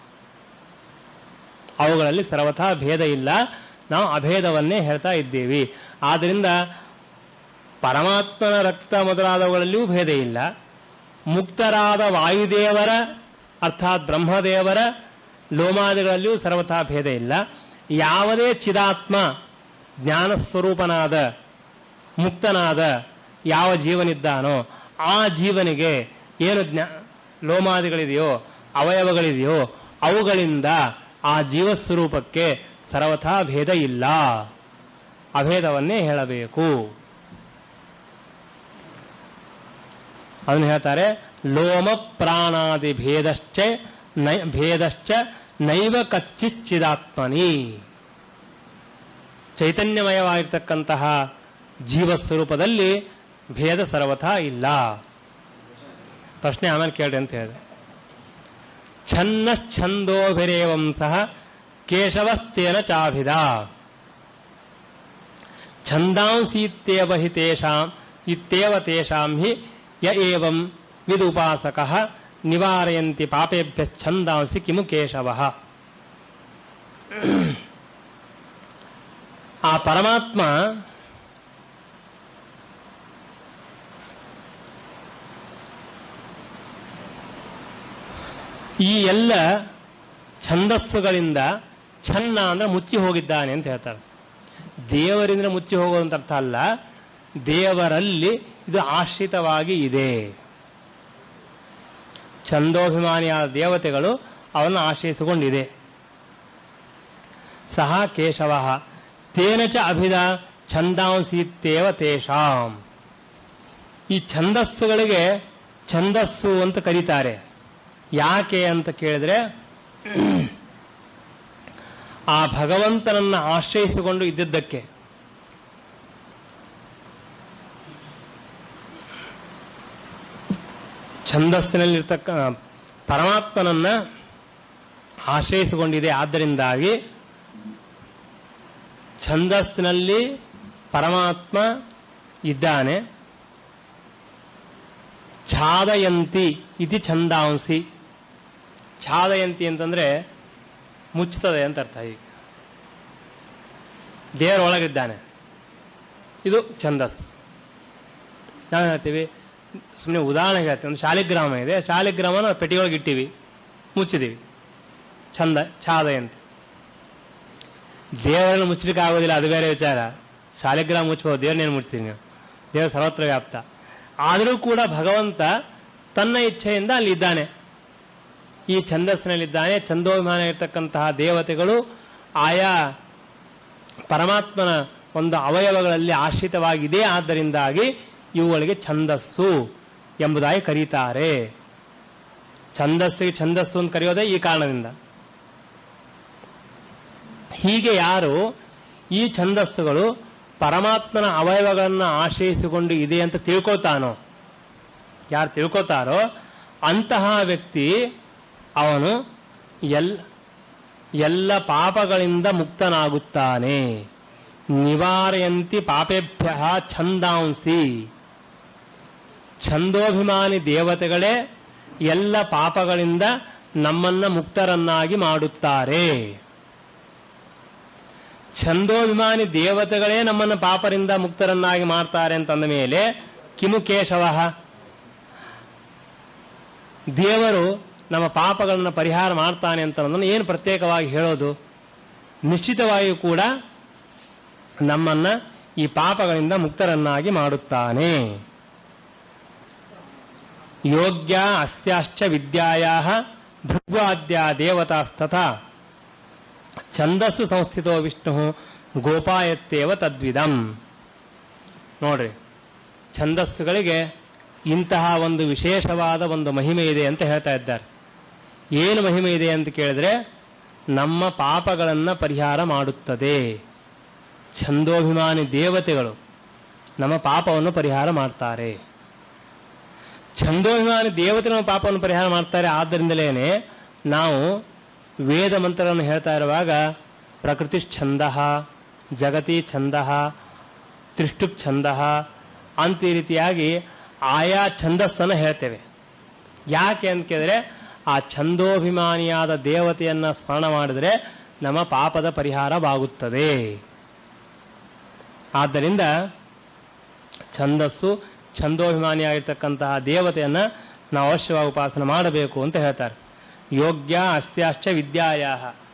ಅವುಗಳಲ್ಲಿ ಸರ್ವಥಾ ಭೇದ ಇಲ್ಲ ನಾವು ಅಭೇದವನ್ನೇ ಹೇಳ್ತಾ ಇದ್ದೀವಿ ಆದ್ದರಿಂದ ಪರಮಾತ್ಮನ ರಕ್ತ ಮೊದಲಾದವುಗಳಲ್ಲಿಯೂ ಭೇದ ಇಲ್ಲ ಮುಕ್ತರಾದ ವಾಯುದೇವರ ಅರ್ಥಾತ್ ಬ್ರಹ್ಮದೇವರ ಲೋಮಾದಿಗಳಲ್ಲಿಯೂ ಸರ್ವಥಾ ಭೇದ ಇಲ್ಲ ಯಾವುದೇ ಚಿದಾತ್ಮ ಜ್ಞಾನ ಸ್ವರೂಪನಾದ ಮುಕ್ತನಾದ ಯಾವ ಜೀವನಿದ್ದಾನೋ ಆ ಜೀವನಿಗೆ ಏನು ಜ್ಞಾ ಲೋಮಾದಿಗಳಿದೆಯೋ ಅವಯವಗಳಿದೆಯೋ ಅವುಗಳಿಂದ ಆ ಜೀವಸ್ವರೂಪಕ್ಕೆ ಸರ್ವಥಾ ಭೇದ ಇಲ್ಲ ಅಭೇದವನ್ನೇ ಹೇಳಬೇಕು ಅದನ್ನು ಹೇಳ್ತಾರೆ ಲೋಮ ಪ್ರಾಣಾದಿ ಭೇದಶ್ಚ ನೈ ಭೇದಶ್ಚ ನೈವ ಕಚ್ಚಿಚ್ಚಿದಾತ್ಮನಿ ಚೈತನ್ಯಮಯವಾಗಿರ್ತಕ್ಕಂತಹ ಜೀವಸ್ವರೂಪದಲ್ಲಿ ಭೇದ ಸರ್ವಥಾ ಇಲ್ಲ ಪ್ರಶ್ನೆ ಆಮೇಲೆ ಕೇಳ್ರಿ ಅಂತ ಹೇಳಿದೆ ಛನ್ನಶ್ಚಂದೋಭಿರೇವಂ ಸಹ ಕೇಶವಸ್ತೇನ ಚಾಭಿದ ಛಂದಾಂಸೀತ್ಯೇವ ಹಿ ತೇಷಾಂ ಇತ್ಯೇವ ತೇಷಾಂ ಹಿ ಯ ಏವಂ ವಿದುಪಾಸಕಃ ನಿವಾರಯಂತಿ ಪಾಪೇಭ್ಯ ಛಂದಾಂಸಿ ಕಿಮು ಕೇಶವಃ ಆ ಪರಮಾತ್ಮ ಈ ಎಲ್ಲ ಛಂದಸ್ಸುಗಳಿಂದ ಛನ್ನ ಅಂದ್ರೆ ಮುಚ್ಚಿ ಹೋಗಿದ್ದಾನೆ ಅಂತ ಹೇಳ್ತಾರೆ ದೇವರಿಂದ ಮುಚ್ಚಿ ಹೋಗೋದಂತ ಅರ್ಥ ಅಲ್ಲ ದೇವರಲ್ಲಿ ಇದು ಆಶ್ರಿತವಾಗಿ ಇದೆ ಛಂದೋಭಿಮಾನಿಯಾದ ದೇವತೆಗಳು ಅವನ್ನು ಆಶ್ರಯಿಸಿಕೊಂಡಿದೆ ಸಹ ಕೇಶವ ತೇನ ಚ ಅಭಿದ ಛಂದಾಂಸೀತ್ಯೇವ ತೇಷಾಂ ಈ ಛಂದಸ್ಸುಗಳಿಗೆ ಛಂದಸ್ಸು ಅಂತ ಕರೀತಾರೆ ಯಾಕೆ ಅಂತ ಕೇಳಿದ್ರೆ ಆ ಭಗವಂತನನ್ನ ಆಶ್ರಯಿಸಿಕೊಂಡು ಇದ್ದಿದ್ದಕ್ಕೆ ಛಂದಸ್ಸಿನಲ್ಲಿರ್ತಕ್ಕ ಪರಮಾತ್ಮನನ್ನ ಆಶ್ರಯಿಸಿಕೊಂಡಿದೆ ಆದ್ದರಿಂದಾಗಿ ಛಂದಸ್ಸಿನಲ್ಲಿ ಪರಮಾತ್ಮ ಇದ್ದಾನೆ ಛ ಛಾದಯಂತಿ ಇತಿ ಛಂದಾಂಸಿ ಛಾದಯಂತಿ ಅಂತಂದ್ರೆ ಮುಚ್ಚುತ್ತದೆ ಅಂತ ಅರ್ಥ ಈಗ ದೇವರ ಒಳಗಿದ್ದಾನೆ ಇದು ಛಂದಸ್ ನಾವು ಹೇಳ್ತೀವಿ ಸುಮ್ಮನೆ ಉದಾಹರಣೆಗೆ ಹೇಳ್ತೀವಿ ಒಂದು ಶಾಲಿಗ್ರಾಮ ಇದೆ ಶಾಲಿಗ್ರಾಮನ ಪೆಟ್ಟಿಗೆಯೊಳಗೆ ಇಟ್ಟಿವಿ ಮುಚ್ಚಿದೀವಿ ಚಂದ ಛಾದಯಂತಿ ದೇವರನ್ನು ಮುಚ್ಚಲಿಕ್ಕೆ ಆಗೋದಿಲ್ಲ ಅದು ಬೇರೆ ವಿಚಾರ ಶಾಲಿಗ್ರಾಮ ಮುಚ್ಚಬಹುದು ದೇವರನ್ನೇನು ಮುಚ್ತೀವಿ ನೀವು ದೇವರು ಸರ್ವತ್ರ ವ್ಯಾಪ್ತ ಆದರೂ ಕೂಡ ಭಗವಂತ ತನ್ನ ಇಚ್ಛೆಯಿಂದ ಅಲ್ಲಿ ಇದ್ದಾನೆ ಈ ಛಂದಸ್ಸಿನಲ್ಲಿದ್ದಾನೆ ಛಂದೋಭಿಮಾನ ಇರತಕ್ಕಂತಹ ದೇವತೆಗಳು ಆಯಾ ಪರಮಾತ್ಮನ ಒಂದು ಅವಯವಗಳಲ್ಲಿ ಆಶ್ರಿತವಾಗಿದೆ ಆದ್ದರಿಂದಾಗಿ ಇವುಗಳಿಗೆ ಛಂದಸ್ಸು ಎಂಬುದಾಗಿ ಕರೀತಾರೆ ಛಂದಸ್ಸಿಗೆ ಛಂದಸ್ಸು ಅಂತ ಕರೆಯೋದೇ ಈ ಕಾರಣದಿಂದ ಹೀಗೆ ಯಾರು ಈ ಛಂದಸ್ಸುಗಳು ಪರಮಾತ್ಮನ ಅವಯವಗಳನ್ನು ಆಶ್ರಯಿಸಿಕೊಂಡು ಇದೆ ಅಂತ ತಿಳ್ಕೊತಾನೋ ಯಾರು ತಿಳ್ಕೊತಾರೋ ಅಂತಹ ವ್ಯಕ್ತಿ ಅವನು ಎಲ್ ಎಲ್ಲ ಪಾಪಗಳಿಂದ ಮುಕ್ತನಾಗುತ್ತಾನೆ ನಿವಾರಯಂತಿ ಪಾಪೇಭ್ಯ ಛಂದಾಂಸಿ ಛಂದೋಭಿಮಾನಿ ದೇವತೆಗಳೇ ಎಲ್ಲ ಪಾಪಗಳಿಂದ ನಮ್ಮನ್ನ ಮುಕ್ತರನ್ನಾಗಿ ಮಾಡುತ್ತಾರೆ ಛಂದೋಭಿಮಾನಿ ದೇವತೆಗಳೇ ನಮ್ಮನ್ನ ಪಾಪರಿಂದ ಮುಕ್ತರನ್ನಾಗಿ ಮಾಡ್ತಾರೆ ಅಂತಂದ ಮೇಲೆ ಕಿಮು ಕೇಶವ ದೇವರು ನಮ್ಮ ಪಾಪಗಳನ್ನು ಪರಿಹಾರ ಮಾಡ್ತಾನೆ ಅಂತ ಅನ್ನೋದನ್ನು ಏನು ಪ್ರತ್ಯೇಕವಾಗಿ ಹೇಳೋದು ನಿಶ್ಚಿತವಾಗಿಯೂ ಕೂಡ ನಮ್ಮನ್ನ ಈ ಪಾಪಗಳಿಂದ ಮುಕ್ತರನ್ನಾಗಿ ಮಾಡುತ್ತಾನೆ ಯೋಗ್ಯ ಅಸ್ಯಾಶ್ಚ ವಿದ್ಯಾಯಾ ಭೃಗ್ವಾದ್ಯ ದೇವತಾಸ್ತಥಾ ಛಂದಸ್ಸು ಸಂಸ್ಥಿತೋ ವಿಷ್ಣು ಗೋಪಾಯತ್ತೇವ ತದ್ವಿದಂ ನೋಡ್ರಿ ಛಂದಸ್ಸುಗಳಿಗೆ ಇಂತಹ ಒಂದು ವಿಶೇಷವಾದ ಒಂದು ಮಹಿಮೆ ಇದೆ ಅಂತ ಹೇಳ್ತಾ ಇದ್ದಾರೆ ಏನು ಮಹಿಮೆ ಇದೆ ಅಂತ ಕೇಳಿದ್ರೆ ನಮ್ಮ ಪಾಪಗಳನ್ನು ಪರಿಹಾರ ಮಾಡುತ್ತದೆ ಛಂದೋಭಿಮಾನಿ ದೇವತೆಗಳು ನಮ್ಮ ಪಾಪವನ್ನು ಪರಿಹಾರ ಮಾಡ್ತಾರೆ ಛಂದೋಭಿಮಾನಿ ದೇವತೆ ನಮ್ಮ ಪಾಪವನ್ನು ಪರಿಹಾರ ಮಾಡ್ತಾರೆ ಆದ್ದರಿಂದಲೇ ನಾವು ವೇದ ಮಂತ್ರಗಳನ್ನು ಹೇಳ್ತಾ ಇರುವಾಗ ಪ್ರಕೃತಿ ಛಂದ ಜಗತಿ ಛಂದ ತ್ರಿಷ್ಟುಪ್ ಛಂದ ಅಂತ ಈ ರೀತಿಯಾಗಿ ಆಯಾ ಛಂದಸ್ಸನ್ನು ಹೇಳ್ತೇವೆ ಯಾಕೆ ಅಂತ ಕೇಳಿದ್ರೆ ಆ ಛಂದೋಭಿಮಾನಿಯಾದ ದೇವತೆಯನ್ನ ಸ್ಮರಣ ಮಾಡಿದರೆ ನಮ್ಮ ಪಾಪದ ಪರಿಹಾರವಾಗುತ್ತದೆ ಆದ್ದರಿಂದ ಛಂದಸ್ಸು ಛಂದೋಭಿಮಾನಿಯಾಗಿರ್ತಕ್ಕಂತಹ ದೇವತೆಯನ್ನ ನಾವು ಅವಶ್ಯವಾಗಿ ಉಪಾಸನೆ ಮಾಡಬೇಕು ಅಂತ ಹೇಳ್ತಾರೆ ಯೋಗ್ಯ ಅಸ್ಯಾಶ್ಚ ವಿದ್ಯಾಯ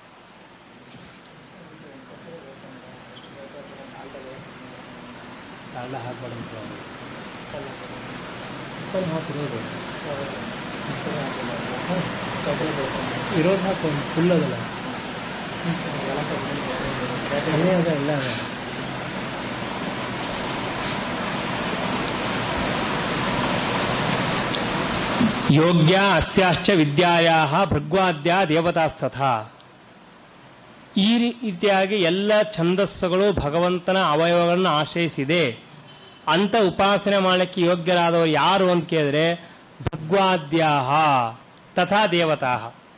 ಇರೋದು ಹಾಕೊಂಡು ಫುಲ್ ಅದಲ್ಲ ಅಲ್ಲೇ ಅದ ಎಲ್ಲ ಅದ ಯೋಗ್ಯ ಅಸ್ಯಾಶ್ಚ ವಿದ್ಯಾಯ ಭೃಗ್ವಾದ್ಯ ದೇವತಾಸ್ತಥಾ ಈ ರೀತಿಯಾಗಿ ಎಲ್ಲ ಛಂದಸ್ಸುಗಳು ಭಗವಂತನ ಅವಯವಗಳನ್ನು ಆಶ್ರಯಿಸಿದೆ ಅಂತ ಉಪಾಸನೆ ಮಾಡಲಿಕ್ಕೆ ಯೋಗ್ಯರಾದವರು ಯಾರು ಅಂತ ಕೇಳಿದ್ರೆ ಭೃಗ್ವಾದ್ಯಾಹ ತಥಾ ದೇವತಾ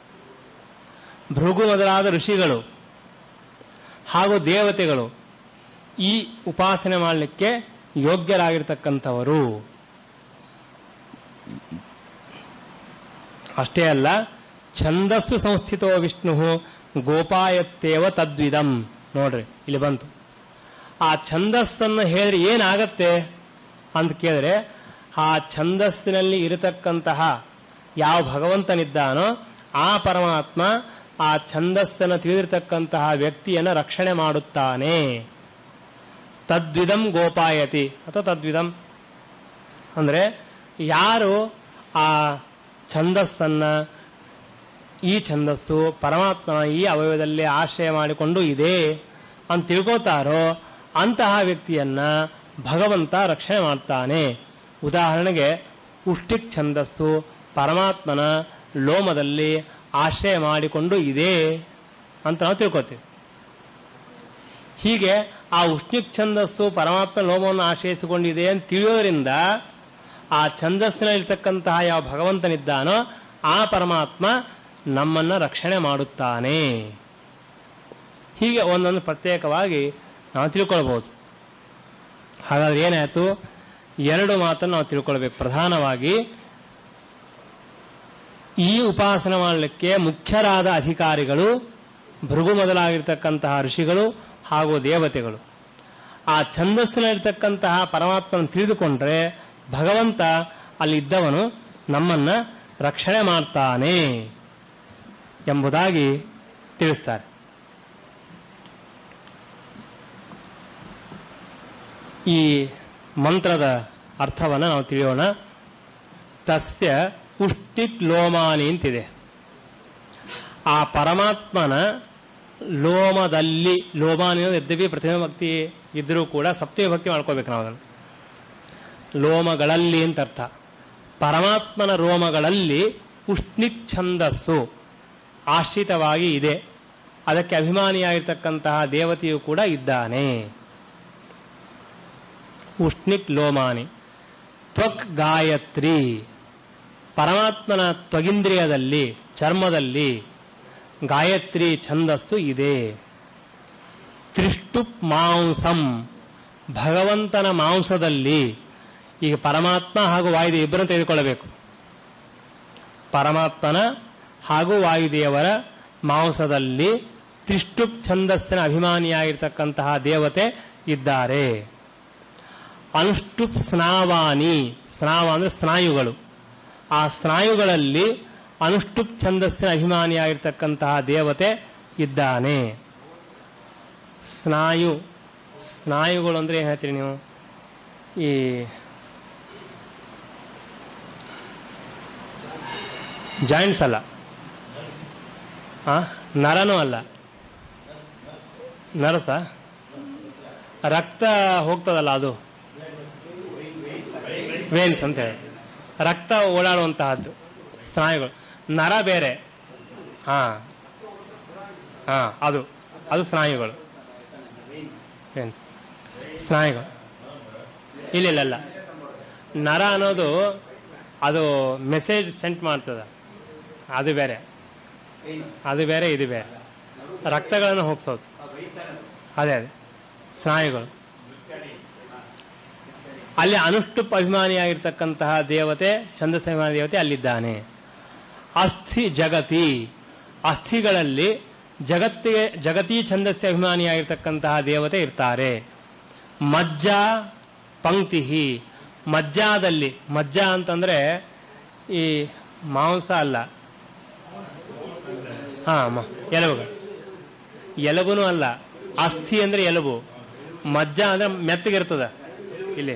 ಭೃಗು ಮೊದಲಾದ ಋಷಿಗಳು ಹಾಗೂ ದೇವತೆಗಳು ಈ ಉಪಾಸನೆ ಮಾಡಲಿಕ್ಕೆ ಯೋಗ್ಯರಾಗಿರ್ತಕ್ಕಂಥವರು ಅಷ್ಟೇ ಅಲ್ಲ ಛಂದಸ್ಸು ಸಂಸ್ಥಿತೋ ವಿಷ್ಣು ಗೋಪಾಯತ್ತೇವ ತದ್ವಿದಂ ನೋಡ್ರಿ ಇಲ್ಲಿ ಬಂತು ಆ ಛಂದಸ್ಸನ್ನು ಹೇಳಿದ್ರೆ ಏನಾಗತ್ತೆ ಅಂತ ಕೇಳಿದ್ರೆ ಆ ಛಂದಸ್ಸಿನಲ್ಲಿ ಇರತಕ್ಕಂತಹ ಯಾವ ಭಗವಂತನಿದ್ದಾನೋ ಆ ಪರಮಾತ್ಮ ಆ ಛಂದಸ್ಸನ್ನು ತಿಳಿದಿರತಕ್ಕಂತಹ ವ್ಯಕ್ತಿಯನ್ನು ರಕ್ಷಣೆ ಮಾಡುತ್ತಾನೆ ತದ್ವಿದಂ ಗೋಪಾಯತಿ ಅಥವಾ ತದ್ವಿದಂ ಅಂದ್ರೆ ಯಾರು ಆ ಛಂದಸ್ಸನ್ನ ಈ ಛಂದಸ್ಸು ಪರಮಾತ್ಮನ ಈ ಅವಯವದಲ್ಲಿ ಆಶ್ರಯ ಮಾಡಿಕೊಂಡು ಇದೆ ಅಂತ ತಿಳ್ಕೋತಾರೋ ಅಂತಹ ವ್ಯಕ್ತಿಯನ್ನ ಭಗವಂತ ರಕ್ಷಣೆ ಮಾಡ್ತಾನೆ ಉದಾಹರಣೆಗೆ ಉಷ್ಟಿಕ್ ಛಂದಸ್ಸು ಪರಮಾತ್ಮನ ಲೋಮದಲ್ಲಿ ಆಶ್ರಯ ಮಾಡಿಕೊಂಡು ಇದೆ ಅಂತ ನಾವು ತಿಳ್ಕೊತೀವಿ ಹೀಗೆ ಆ ಉಷ್ಣಿಕ್ ಛಂದಸ್ಸು ಪರಮಾತ್ಮ ಲೋಮವನ್ನು ಆಶ್ರಯಿಸಿಕೊಂಡಿದೆ ಅಂತ ತಿಳಿಯೋದ್ರಿಂದ ಆ ಛಂದಸ್ಸಿನಲ್ಲಿರ್ತಕ್ಕಂತಹ ಯಾವ ಭಗವಂತನಿದ್ದಾನೋ ಆ ಪರಮಾತ್ಮ ನಮ್ಮನ್ನ ರಕ್ಷಣೆ ಮಾಡುತ್ತಾನೆ ಹೀಗೆ ಒಂದೊಂದು ಪ್ರತ್ಯೇಕವಾಗಿ ನಾವು ತಿಳ್ಕೊಳ್ಬಹುದು ಹಾಗಾದ್ರೆ ಏನಾಯ್ತು ಎರಡು ಮಾತನ್ನು ನಾವು ತಿಳ್ಕೊಳ್ಬೇಕು ಪ್ರಧಾನವಾಗಿ ಈ ಉಪಾಸನೆ ಮಾಡಲಿಕ್ಕೆ ಮುಖ್ಯರಾದ ಅಧಿಕಾರಿಗಳು ಭೃಗು ಮೊದಲಾಗಿರ್ತಕ್ಕಂತಹ ಋಷಿಗಳು ಹಾಗೂ ದೇವತೆಗಳು ಆ ಛಂದಸ್ಸಿನಲ್ಲಿರ್ತಕ್ಕಂತಹ ಪರಮಾತ್ಮನ ತಿಳಿದುಕೊಂಡ್ರೆ ಭಗವಂತ ಅಲ್ಲಿದ್ದವನು ನಮ್ಮನ್ನ ರಕ್ಷಣೆ ಮಾಡ್ತಾನೆ ಎಂಬುದಾಗಿ ತಿಳಿಸ್ತಾರೆ ಈ ಮಂತ್ರದ ಅರ್ಥವನ್ನು ನಾವು ತಿಳಿಯೋಣ ತಸ್ಯ ಉಷ್ಟಿಟ್ ಲೋಮಾನಿ ಅಂತಿದೆ ಆ ಪರಮಾತ್ಮನ ಲೋಮದಲ್ಲಿ ಲೋಮಾನಿ ಯದ್ಯಪಿ ಪ್ರಥಮ ಭಕ್ತಿ ಇದ್ರೂ ಕೂಡ ಸಪ್ತಮ ಭಕ್ತಿ ಮಾಡ್ಕೋಬೇಕು ನಾವು ಅದನ್ನು ಲೋಮಗಳಲ್ಲಿ ಅಂತ ಅರ್ಥ ಪರಮಾತ್ಮನ ರೋಮಗಳಲ್ಲಿ ಉಷ್ಣಿತ್ ಛಂದಸ್ಸು ಆಶ್ರಿತವಾಗಿ ಇದೆ ಅದಕ್ಕೆ ಅಭಿಮಾನಿಯಾಗಿರ್ತಕ್ಕಂತಹ ದೇವತೆಯು ಕೂಡ ಇದ್ದಾನೆ ಉಷ್ಣಿಕ್ ಲೋಮಾನಿ ತ್ವಕ್ ಗಾಯತ್ರಿ ಪರಮಾತ್ಮನ ತ್ವಗಿಂದ್ರಿಯದಲ್ಲಿ ಚರ್ಮದಲ್ಲಿ ಗಾಯತ್ರಿ ಛಂದಸ್ಸು ಇದೆ ತ್ರಿಷ್ಟುಪ್ ಮಾಂಸಂ ಭಗವಂತನ ಮಾಂಸದಲ್ಲಿ ಈಗ ಪರಮಾತ್ಮ ಹಾಗೂ ವಾಯುದೇವ ಇಬ್ಬರನ್ನು ತೆಗೆದುಕೊಳ್ಳಬೇಕು ಪರಮಾತ್ಮನ ಹಾಗೂ ವಾಯುದೇವರ ಮಾಂಸದಲ್ಲಿ ತ್ರಿಷ್ಟುಪ್ ಛಂದಸ್ಸಿನ ಅಭಿಮಾನಿಯಾಗಿರ್ತಕ್ಕಂತಹ ದೇವತೆ ಇದ್ದಾರೆ ಅನುಷ್ಟುಪ್ ಸ್ನಾವಾನಿ ಸ್ನಾವ ಅಂದ್ರೆ ಸ್ನಾಯುಗಳು ಆ ಸ್ನಾಯುಗಳಲ್ಲಿ ಅನುಷ್ಟುಪ್ ಛಂದಸ್ಸಿನ ಅಭಿಮಾನಿಯಾಗಿರ್ತಕ್ಕಂತಹ ದೇವತೆ ಇದ್ದಾನೆ ಸ್ನಾಯು ಸ್ನಾಯುಗಳು ಅಂದ್ರೆ ಏನ್ ಹೇಳ್ತೀರಿ ನೀವು ಈ ಜಾಯಿಂಟ್ಸ್ ಅಲ್ಲ ಆ ನರನೂ ಅಲ್ಲ ನರಸ ರಕ್ತ ಹೋಗ್ತದಲ್ಲ ಅದು ವೇನ್ಸ್ ಅಂತ ಹೇಳಿ ರಕ್ತ ಓಡಾಡುವಂತಹದ್ದು ಸ್ನಾಯುಗಳು ನರ ಬೇರೆ ಹಾ ಹಾ ಅದು ಅದು ಸ್ನಾಯುಗಳು ವೇನ್ಸ್ ಸ್ನಾಯುಗಳು ಇಲ್ಲ ಇಲ್ಲ ಇಲ್ಲ ನರ ಅನ್ನೋದು ಅದು ಮೆಸೇಜ್ ಸೆಂಟ್ ಮಾಡ್ತದ ಅದು ಬೇರೆ ಅದು ಬೇರೆ ಇದು ಬೇರೆ ರಕ್ತಗಳನ್ನು ಹೋಗ್ಸೋದು ಅದೇ ಅದೇ ಸ್ನಾಯುಗಳು ಅಲ್ಲಿ ಅನುಷ್ಟುಪ್ ಅಭಿಮಾನಿಯಾಗಿರ್ತಕ್ಕಂತಹ ದೇವತೆ ಛಂದಸ್ಸಭಿಮಾನಿ ದೇವತೆ ಅಲ್ಲಿದ್ದಾನೆ ಅಸ್ಥಿ ಜಗತಿ ಅಸ್ಥಿಗಳಲ್ಲಿ ಜಗತ್ತಿಗೆ ಜಗತಿ ಛಂದಸ್ಸ ಅಭಿಮಾನಿಯಾಗಿರ್ತಕ್ಕಂತಹ ದೇವತೆ ಇರ್ತಾರೆ ಮಜ್ಜ ಪಂಕ್ತಿ ಮಜ್ಜಾದಲ್ಲಿ ಮಜ್ಜ ಅಂತಂದ್ರೆ ಈ ಮಾಂಸ ಅಲ್ಲ ಹಾ ಮ- ಎಲುಬು ಎಲುಬುನು ಅಲ್ಲ ಅಸ್ಥಿ ಅಂದ್ರೆ ಎಲುಬು ಮಜ್ಜ ಅಂದ್ರೆ ಮೆತ್ತಗಿರ್ತದ ಇಲ್ಲಿ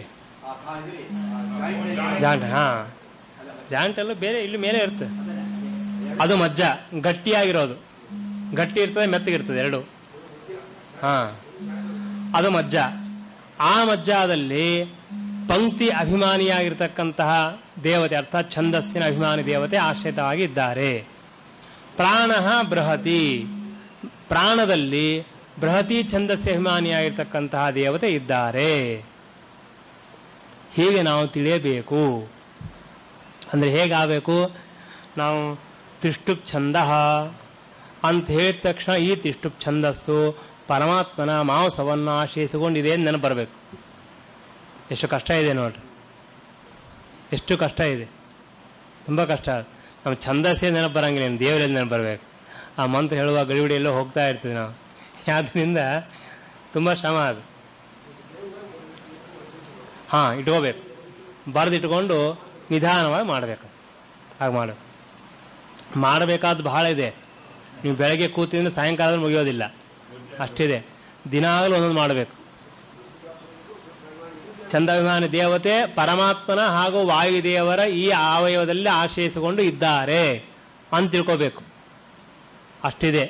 ಜಾಂಟ ಹಾ ಜಾಂಟ್ ಎಲ್ಲ ಬೇರೆ ಇಲ್ಲಿ ಮೇಲೆ ಇರ್ತದೆ ಅದು ಮಜ್ಜ ಗಟ್ಟಿಯಾಗಿರೋದು ಗಟ್ಟಿ ಇರ್ತದೆ ಮೆತ್ತಗಿರ್ತದೆ ಎರಡು ಹಾ ಅದು ಮಜ್ಜ ಆ ಮಜ್ಜಾದಲ್ಲಿ ಪಂಕ್ತಿ ಅಭಿಮಾನಿಯಾಗಿರ್ತಕ್ಕಂತಹ ದೇವತೆ ಅರ್ಥಾತ್ ಛಂದಸ್ಸಿನ ಅಭಿಮಾನಿ ದೇವತೆ ಆಶ್ರಿತವಾಗಿ ಇದ್ದಾರೆ ಪ್ರಾಣ ಬೃಹತಿ ಪ್ರಾಣದಲ್ಲಿ ಬೃಹತಿ ಛಂದಸ್ಸಿನ ಅಭಿಮಾನಿಯಾಗಿರ್ತಕ್ಕಂತಹ ದೇವತೆ ಇದ್ದಾರೆ ಹೀಗೆ ನಾವು ತಿಳಿಯಬೇಕು ಅಂದರೆ ಹೇಗಾಗಬೇಕು ನಾವು ತ್ರಿಷ್ಟುಪ್ ಛಂದ ಅಂತ ಹೇಳಿದ ತಕ್ಷಣ ಈ ತ್ರಿಷ್ಟುಪ್ ಛಂದಸ್ಸು ಪರಮಾತ್ಮನ ಮಾಂಸವನ್ನು ಆಶ್ರಯಿಸಿಕೊಂಡಿದೆ ಅಂತ ನೆನಪು ಬರಬೇಕು ಎಷ್ಟು ಕಷ್ಟ ಇದೆ ನೋಡ್ರಿ ಎಷ್ಟು ಕಷ್ಟ ಇದೆ ತುಂಬ ಕಷ್ಟ ನಮ್ಮ ಛಂದಸ್ಸೇ ನೆನಪು ಬರಂಗಿಲ್ಲ ಇನ್ನು ದೇವರಲ್ಲಿ ನೆನಪು ಬರಬೇಕು ಆ ಮಂತ್ರ ಹೇಳುವ ಗಡಿಬಿಡಿ ಎಲ್ಲೋ ಹೋಗ್ತಾ ಇರ್ತೀವಿ ನಾವು ಆದ್ದರಿಂದ ತುಂಬ ಶ್ರಮ ಅದು ಹಾಂ ಇಟ್ಕೋಬೇಕು ಬರೆದಿಟ್ಕೊಂಡು ನಿಧಾನವಾಗಿ ಮಾಡಬೇಕು ಹಾಗೆ ಮಾಡು ಮಾಡಬೇಕಾದ ಬಹಳ ಇದೆ ನೀವು ಬೆಳಗ್ಗೆ ಕೂತಿದ್ರೆ ಸಾಯಂಕಾಲ ಮುಗಿಯೋದಿಲ್ಲ ಅಷ್ಟಿದೆ ದಿನಾಗಲೂ ಒಂದೊಂದು ಮಾಡಬೇಕು ಚಂದಾಭಿಮಾನಿ ದೇವತೆ ಪರಮಾತ್ಮನ ಹಾಗೂ ವಾಯುದೇವರ ಈ ಅವಯವದಲ್ಲಿ ಆಶ್ರಯಿಸಿಕೊಂಡು ಇದ್ದಾರೆ ಅಂತ ತಿಳ್ಕೋಬೇಕು ಅಷ್ಟಿದೆ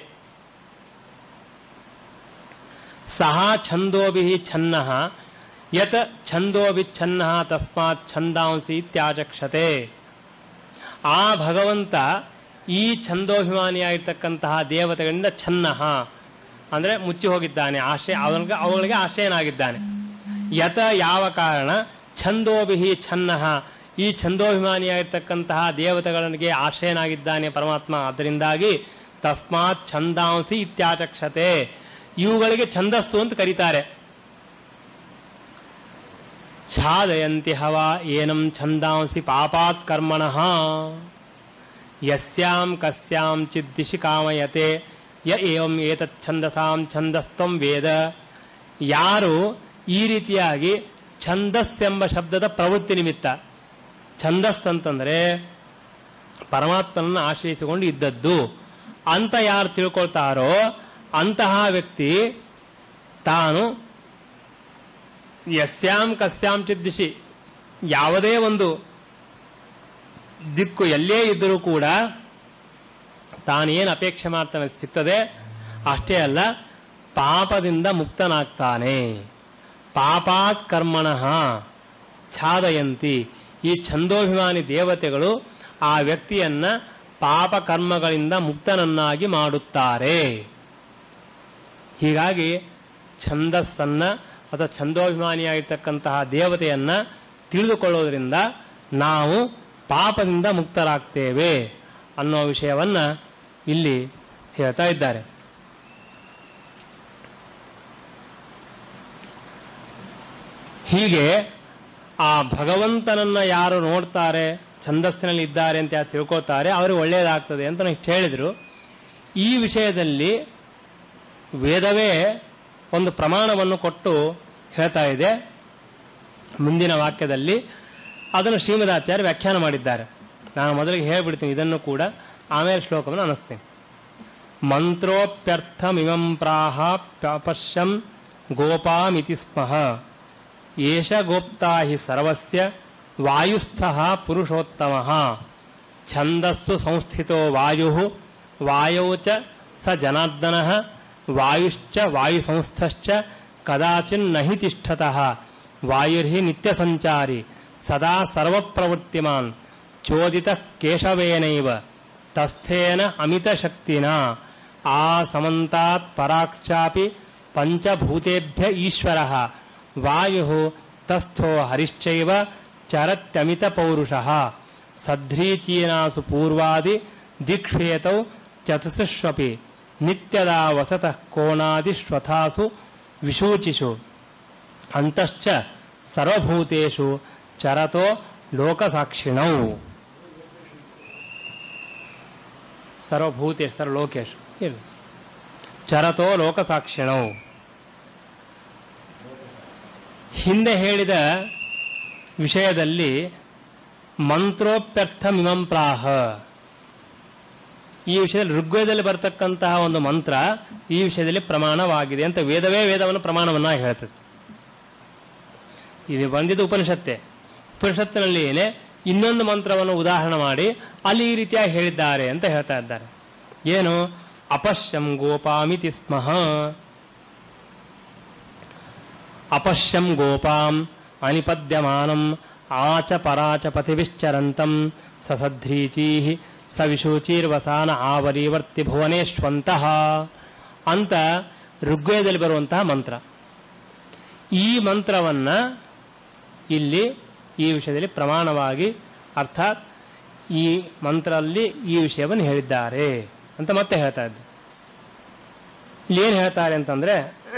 ಸಹ ಛಂದೋಭಿ ಛನ್ನ ಯತ್ ಛಂದೋಭಿಚ್ಛನ್ನ ತಸ್ಮಾತ್ ಛಂದಾಂಸಿ ಇತ್ಯಾಚಕ್ಷತೆ ಆ ಭಗವಂತ ಈ ಛಂದೋಭಿಮಾನಿಯಾಗಿರ್ತಕ್ಕಂತಹ ದೇವತೆಗಳಿಂದ ಛನ್ನ ಅಂದರೆ ಮುಚ್ಚಿ ಹೋಗಿದ್ದಾನೆ ಆಶ್ರಯ ಅವನಿಗೆ ಅವುಗಳಿಗೆ ಆಶ್ರಯನಾಗಿದ್ದಾನೆ ಯತ ಯಾವ ಕಾರಣ ಛಂದೋಭಿಹಿ ಛನ್ನ ಈ ಛಂದೋಭಿಮಾನಿಯಾಗಿರ್ತಕ್ಕಂತಹ ದೇವತೆಗಳಿಗೆ ಆಶ್ರಯನಾಗಿದ್ದಾನೆ ಪರಮಾತ್ಮ ಅದರಿಂದಾಗಿ ತಸ್ಮಾತ್ ಛಂದಾಂಸಿ ಇತ್ಯಾಚಕ್ಷತೆ ಇವುಗಳಿಗೆ ಛಂದಸ್ಸು ಅಂತ ಕರೀತಾರೆ ಛಾದಯಂತಿ ಹವ ಏನಂ ಛಂದಾಂಸಿ ಪಾಪಾತ್ ಕರ್ಮಣಃ ಯಸ್ಯಾಂ ಕಸ್ಯಾಂ ಚಿದ್ದಿಶಿ ಕಾಮಯತೆ ಯ ಏವಂ ಏತಚ್ಛಂದಸಾಂ ಛಂದಸ್ತ್ವಂ ವೇದ ಯಾರು ಈ ರೀತಿಯಾಗಿ ಛಂದಸ್ ಎಂಬ ಶಬ್ದದ ಪ್ರವೃತ್ತಿ ನಿಮಿತ್ತ ಛಂದಸ್ ಅಂತಂದ್ರೆ ಪರಮಾತ್ಮನನ್ನು ಆಶ್ರಯಿಸಿಕೊಂಡು ಇದ್ದದ್ದು ಅಂತ ಯಾರು ತಿಳ್ಕೊಳ್ತಾರೋ ಅಂತಹ ವ್ಯಕ್ತಿ ತಾನು ಯಸ್ಯಾಂ ಕಸ್ಯಾಂ ಚಿದ್ದಿಶಿ ಯಾವುದೇ ಒಂದು ದಿಕ್ಕು ಎಲ್ಲೇ ಇದ್ದರೂ ಕೂಡ ತಾನೇನು ಅಪೇಕ್ಷೆ ಮಾಡ್ತಾನೆ ಸಿಗ್ತದೆ ಅಷ್ಟೇ ಅಲ್ಲ ಪಾಪದಿಂದ ಮುಕ್ತನಾಗ್ತಾನೆ ಪಾಪಾತ್ ಕರ್ಮಣಃ ಛಾದಯಂತಿ ಈ ಛಂದೋಭಿಮಾನಿ ದೇವತೆಗಳು ಆ ವ್ಯಕ್ತಿಯನ್ನ ಪಾಪ ಕರ್ಮಗಳಿಂದ ಮುಕ್ತನನ್ನಾಗಿ ಮಾಡುತ್ತಾರೆ ಹೀಗಾಗಿ ಛಂದಸ್ಸನ್ನ ಅಥವಾ ಛಂದೋಭಿಮಾನಿಯಾಗಿರ್ತಕ್ಕಂತಹ ದೇವತೆಯನ್ನ ತಿಳಿದುಕೊಳ್ಳೋದ್ರಿಂದ ನಾವು ಪಾಪದಿಂದ ಮುಕ್ತರಾಗ್ತೇವೆ ಅನ್ನೋ ವಿಷಯವನ್ನ ಇಲ್ಲಿ ಹೇಳ್ತಾ ಇದ್ದಾರೆ ಹೀಗೆ ಆ ಭಗವಂತನನ್ನ ಯಾರು ನೋಡ್ತಾರೆ ಛಂದಸ್ಸಿನಲ್ಲಿ ಇದ್ದಾರೆ ಅಂತ ಯಾರು ತಿಳ್ಕೊತಾರೆ ಅವ್ರಿಗೆ ಒಳ್ಳೆಯದಾಗ್ತದೆ ಅಂತ ಇಷ್ಟು ಹೇಳಿದ್ರು ಈ ವಿಷಯದಲ್ಲಿ ವೇದವೇ ಒಂದು ಪ್ರಮಾಣವನ್ನು ಕೊಟ್ಟು ಹೇಳ್ತಾ ಇದೆ ಮುಂದಿನ ವಾಕ್ಯದಲ್ಲಿ ಅದನ್ನು ಶ್ರೀಮದಾಚಾರ್ಯ ವ್ಯಾಖ್ಯಾನ ಮಾಡಿದ್ದಾರೆ ನಾನು ಮೊದಲಿಗೆ ಹೇಳ್ಬಿಡ್ತೀನಿ ಇದನ್ನು ಕೂಡ ಆಮೇಲೆ ಶ್ಲೋಕವನ್ನು ಅನ್ನಿಸ್ತೀನಿ ಮಂತ್ರೋಪ್ಯರ್ಥಮಿಮಂ ಪ್ರಾಹ ಪಶ್ಯಂ ಗೋಪಾಮಿತಿ ಸ್ಮಃ ಏಷ ಗೋಪ್ತಾ ಹಿ ಸರ್ವಸ್ಯ ವಾಯುಸ್ಥಃ ಪುರುಷೋತ್ತಮ ಛಂದಸ್ಸು ಸಂಸ್ಥಿತೋ ವಾಯು ವಾಯೌ ಚ ಸ ಜನಾರ್ದನ ವಾಯುಶ್ಚ ವಾಯುಸಂಸ್ಥಶ್ಚ ಕದಾಚಿನ್ನಹಿ ತಿಷ್ಠತಃ ವಾಯುರ್ಹಿ ನಿತ್ಯಸಂಚಾರಿ ಸದಾ ಸರ್ವಪ್ರವೃತ್ತಿಮಾನ್ ಚೋದಿತ ಕೇಶವೇನೈವ ತಸ್ಥೇನ ಅಮಿತಶಕ್ತಿನ ಆ ಸಮಂತಾತ್ ಪರಾಕ್ಷಾಪಿ ಪಂಚಭೂತೇಭ್ಯ ಈಶ್ವರ ವಾಯು ತಸ್ಥೋ ಹರಿಶ್ಚೈವ ಚರತ್ಯಮಿತ ಪೌರುಷ ಸಧ್ರೀಚೀನಾಸು ಪೂರ್ವಾದಿ ದಿಕ್ಷೇತೌ ಚತುಸ್ಷ್ವಪಿ ನಿತ್ಯದಾ ವಸತಃ ಕೋಣಾದಿಶ್ವಥಾಸು ವಿಶೂಚಿಷು ಅಂತಶ್ಚ ಸರ್ವಭೂತೇಷು ಚರತೋ ಲೋಕಸಾಕ್ಷಿಣೌ ಸರ್ವಭೂತೇಶ್ ಸರ್ವಲೋಕೇಶ್ ಇಲ್ಲ ಚರತೋ ಲೋಕಸಾಕ್ಷಿಣೌ ಹಿಂದೆ ಹೇಳಿದ ವಿಷಯದಲ್ಲಿ ಮಂತ್ರೋಪ್ಯರ್ಥಮಿಮಂ ಪ್ರಾಹ ಈ ವಿಷಯದಲ್ಲಿ ಋಗ್ವೇದದಲ್ಲಿ ಬರ್ತಕ್ಕಂತಹ ಒಂದು ಮಂತ್ರ ಈ ವಿಷಯದಲ್ಲಿ ಪ್ರಮಾಣವಾಗಿದೆ ಅಂತ ವೇದವೇ ವೇದವನ್ನು ಪ್ರಮಾಣವನ್ನಾಗಿ ಹೇಳ್ತದೆ ಇದು ಬಂದಿದ್ದು ಉಪನಿಷತ್ತೆ ಉಪನಿಷತ್ತಿನಲ್ಲಿ ಏನೇ ಇನ್ನೊಂದು ಮಂತ್ರವನ್ನು ಉದಾಹರಣೆ ಮಾಡಿ ಅಲ್ಲಿ ಈ ರೀತಿಯಾಗಿ ಹೇಳಿದ್ದಾರೆ ಅಂತ ಹೇಳ್ತಾ ಇದ್ದಾರೆ ಏನು ಅಪಶ್ಯಂ ಗೋಪಾಮಿತಿ ಸ್ಮಃ ಅಪಶ್ಯಂ ಗೋಪಾಂ ಅನಿಪದ್ಯಮಾನಂ ಆಚ ಪರಾಚ ಪತಿವಿಶ್ಚರಂತಂ ಸಸಧ್ರೀಚೀ ಸವಿಶೂಚೀರ್ವಸಾನ ಆವರಿವರ್ತಿ ಭುವನೇಶ್ವಂತಹ ಅಂತ ಋಗ್ವೇದದಲ್ಲಿ ಬರುವಂತಹ ಮಂತ್ರ ಈ ಮಂತ್ರವನ್ನ ಇಲ್ಲಿ ಈ ವಿಷಯದಲ್ಲಿ ಪ್ರಮಾಣವಾಗಿ ಅರ್ಥಾತ್ ಈ ಮಂತ್ರಲ್ಲಿ ಈ ವಿಷಯವನ್ನು ಹೇಳಿದ್ದಾರೆ ಅಂತ ಮತ್ತೆ ಹೇಳ್ತಾ ಇದ್ದೆ ಇಲ್ಲಿ ಏನು ಹೇಳ್ತಾರೆ ಅಂತಂದ್ರೆ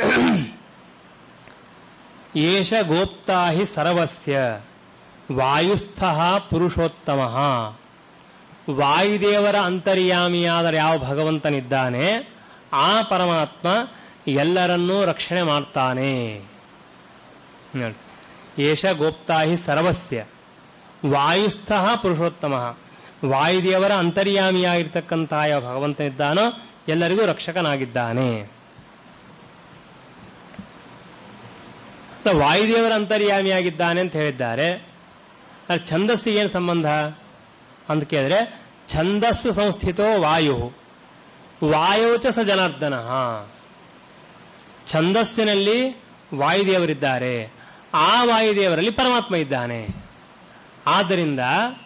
ಏಷ ಗೋಪ್ತಾ ಹಿ ಸರ್ವಸ್ಯ ವಾಯುಸ್ಥಃ ಪುರುಷೋತ್ತಮ ವಾಯುದೇವರ ಅಂತರ್ಯಾಮಿಯಾದ ಯಾವ ಭಗವಂತನಿದ್ದಾನೆ ಆ ಪರಮಾತ್ಮ ಎಲ್ಲರನ್ನೂ ರಕ್ಷಣೆ ಮಾಡ್ತಾನೆ ನೋಡಿ ಏಷ ಗೋಪ್ತಾ ಹಿ ಸರ್ವಸ್ಯ ವಾಯುಸ್ಥಃ ಪುರುಷೋತ್ತಮ ವಾಯುದೇವರ ಅಂತರ್ಯಾಮಿಯಾಗಿರ್ತಕ್ಕಂತಹ ಯಾವ ಭಗವಂತನಿದ್ದಾನೋ ಎಲ್ಲರಿಗೂ ರಕ್ಷಕನಾಗಿದ್ದಾನೆ ವಾಯುದೇವರ ಅಂತರ್ಯಾಮಿಯಾಗಿದ್ದಾನೆ ಅಂತ ಹೇಳಿದ್ದಾರೆ ಅಲ್ಲಿ ಛಂದಸ್ಸಿಗೆ ಏನು ಸಂಬಂಧ ಅಂತ ಕೇಳಿದ್ರೆ ಛಂದಸ್ಸು ಸಂಸ್ಥಿತೋ ವಾಯು ವಾಯುಚ ಸ ಜನಾರ್ದನ ಛಂದಸ್ಸಿನಲ್ಲಿ ವಾಯುದೇವರಿದ್ದಾರೆ ಆ ವಾಯುದೇವರಲ್ಲಿ ಪರಮಾತ್ಮ ಇದ್ದಾನೆ ಆದ್ದರಿಂದ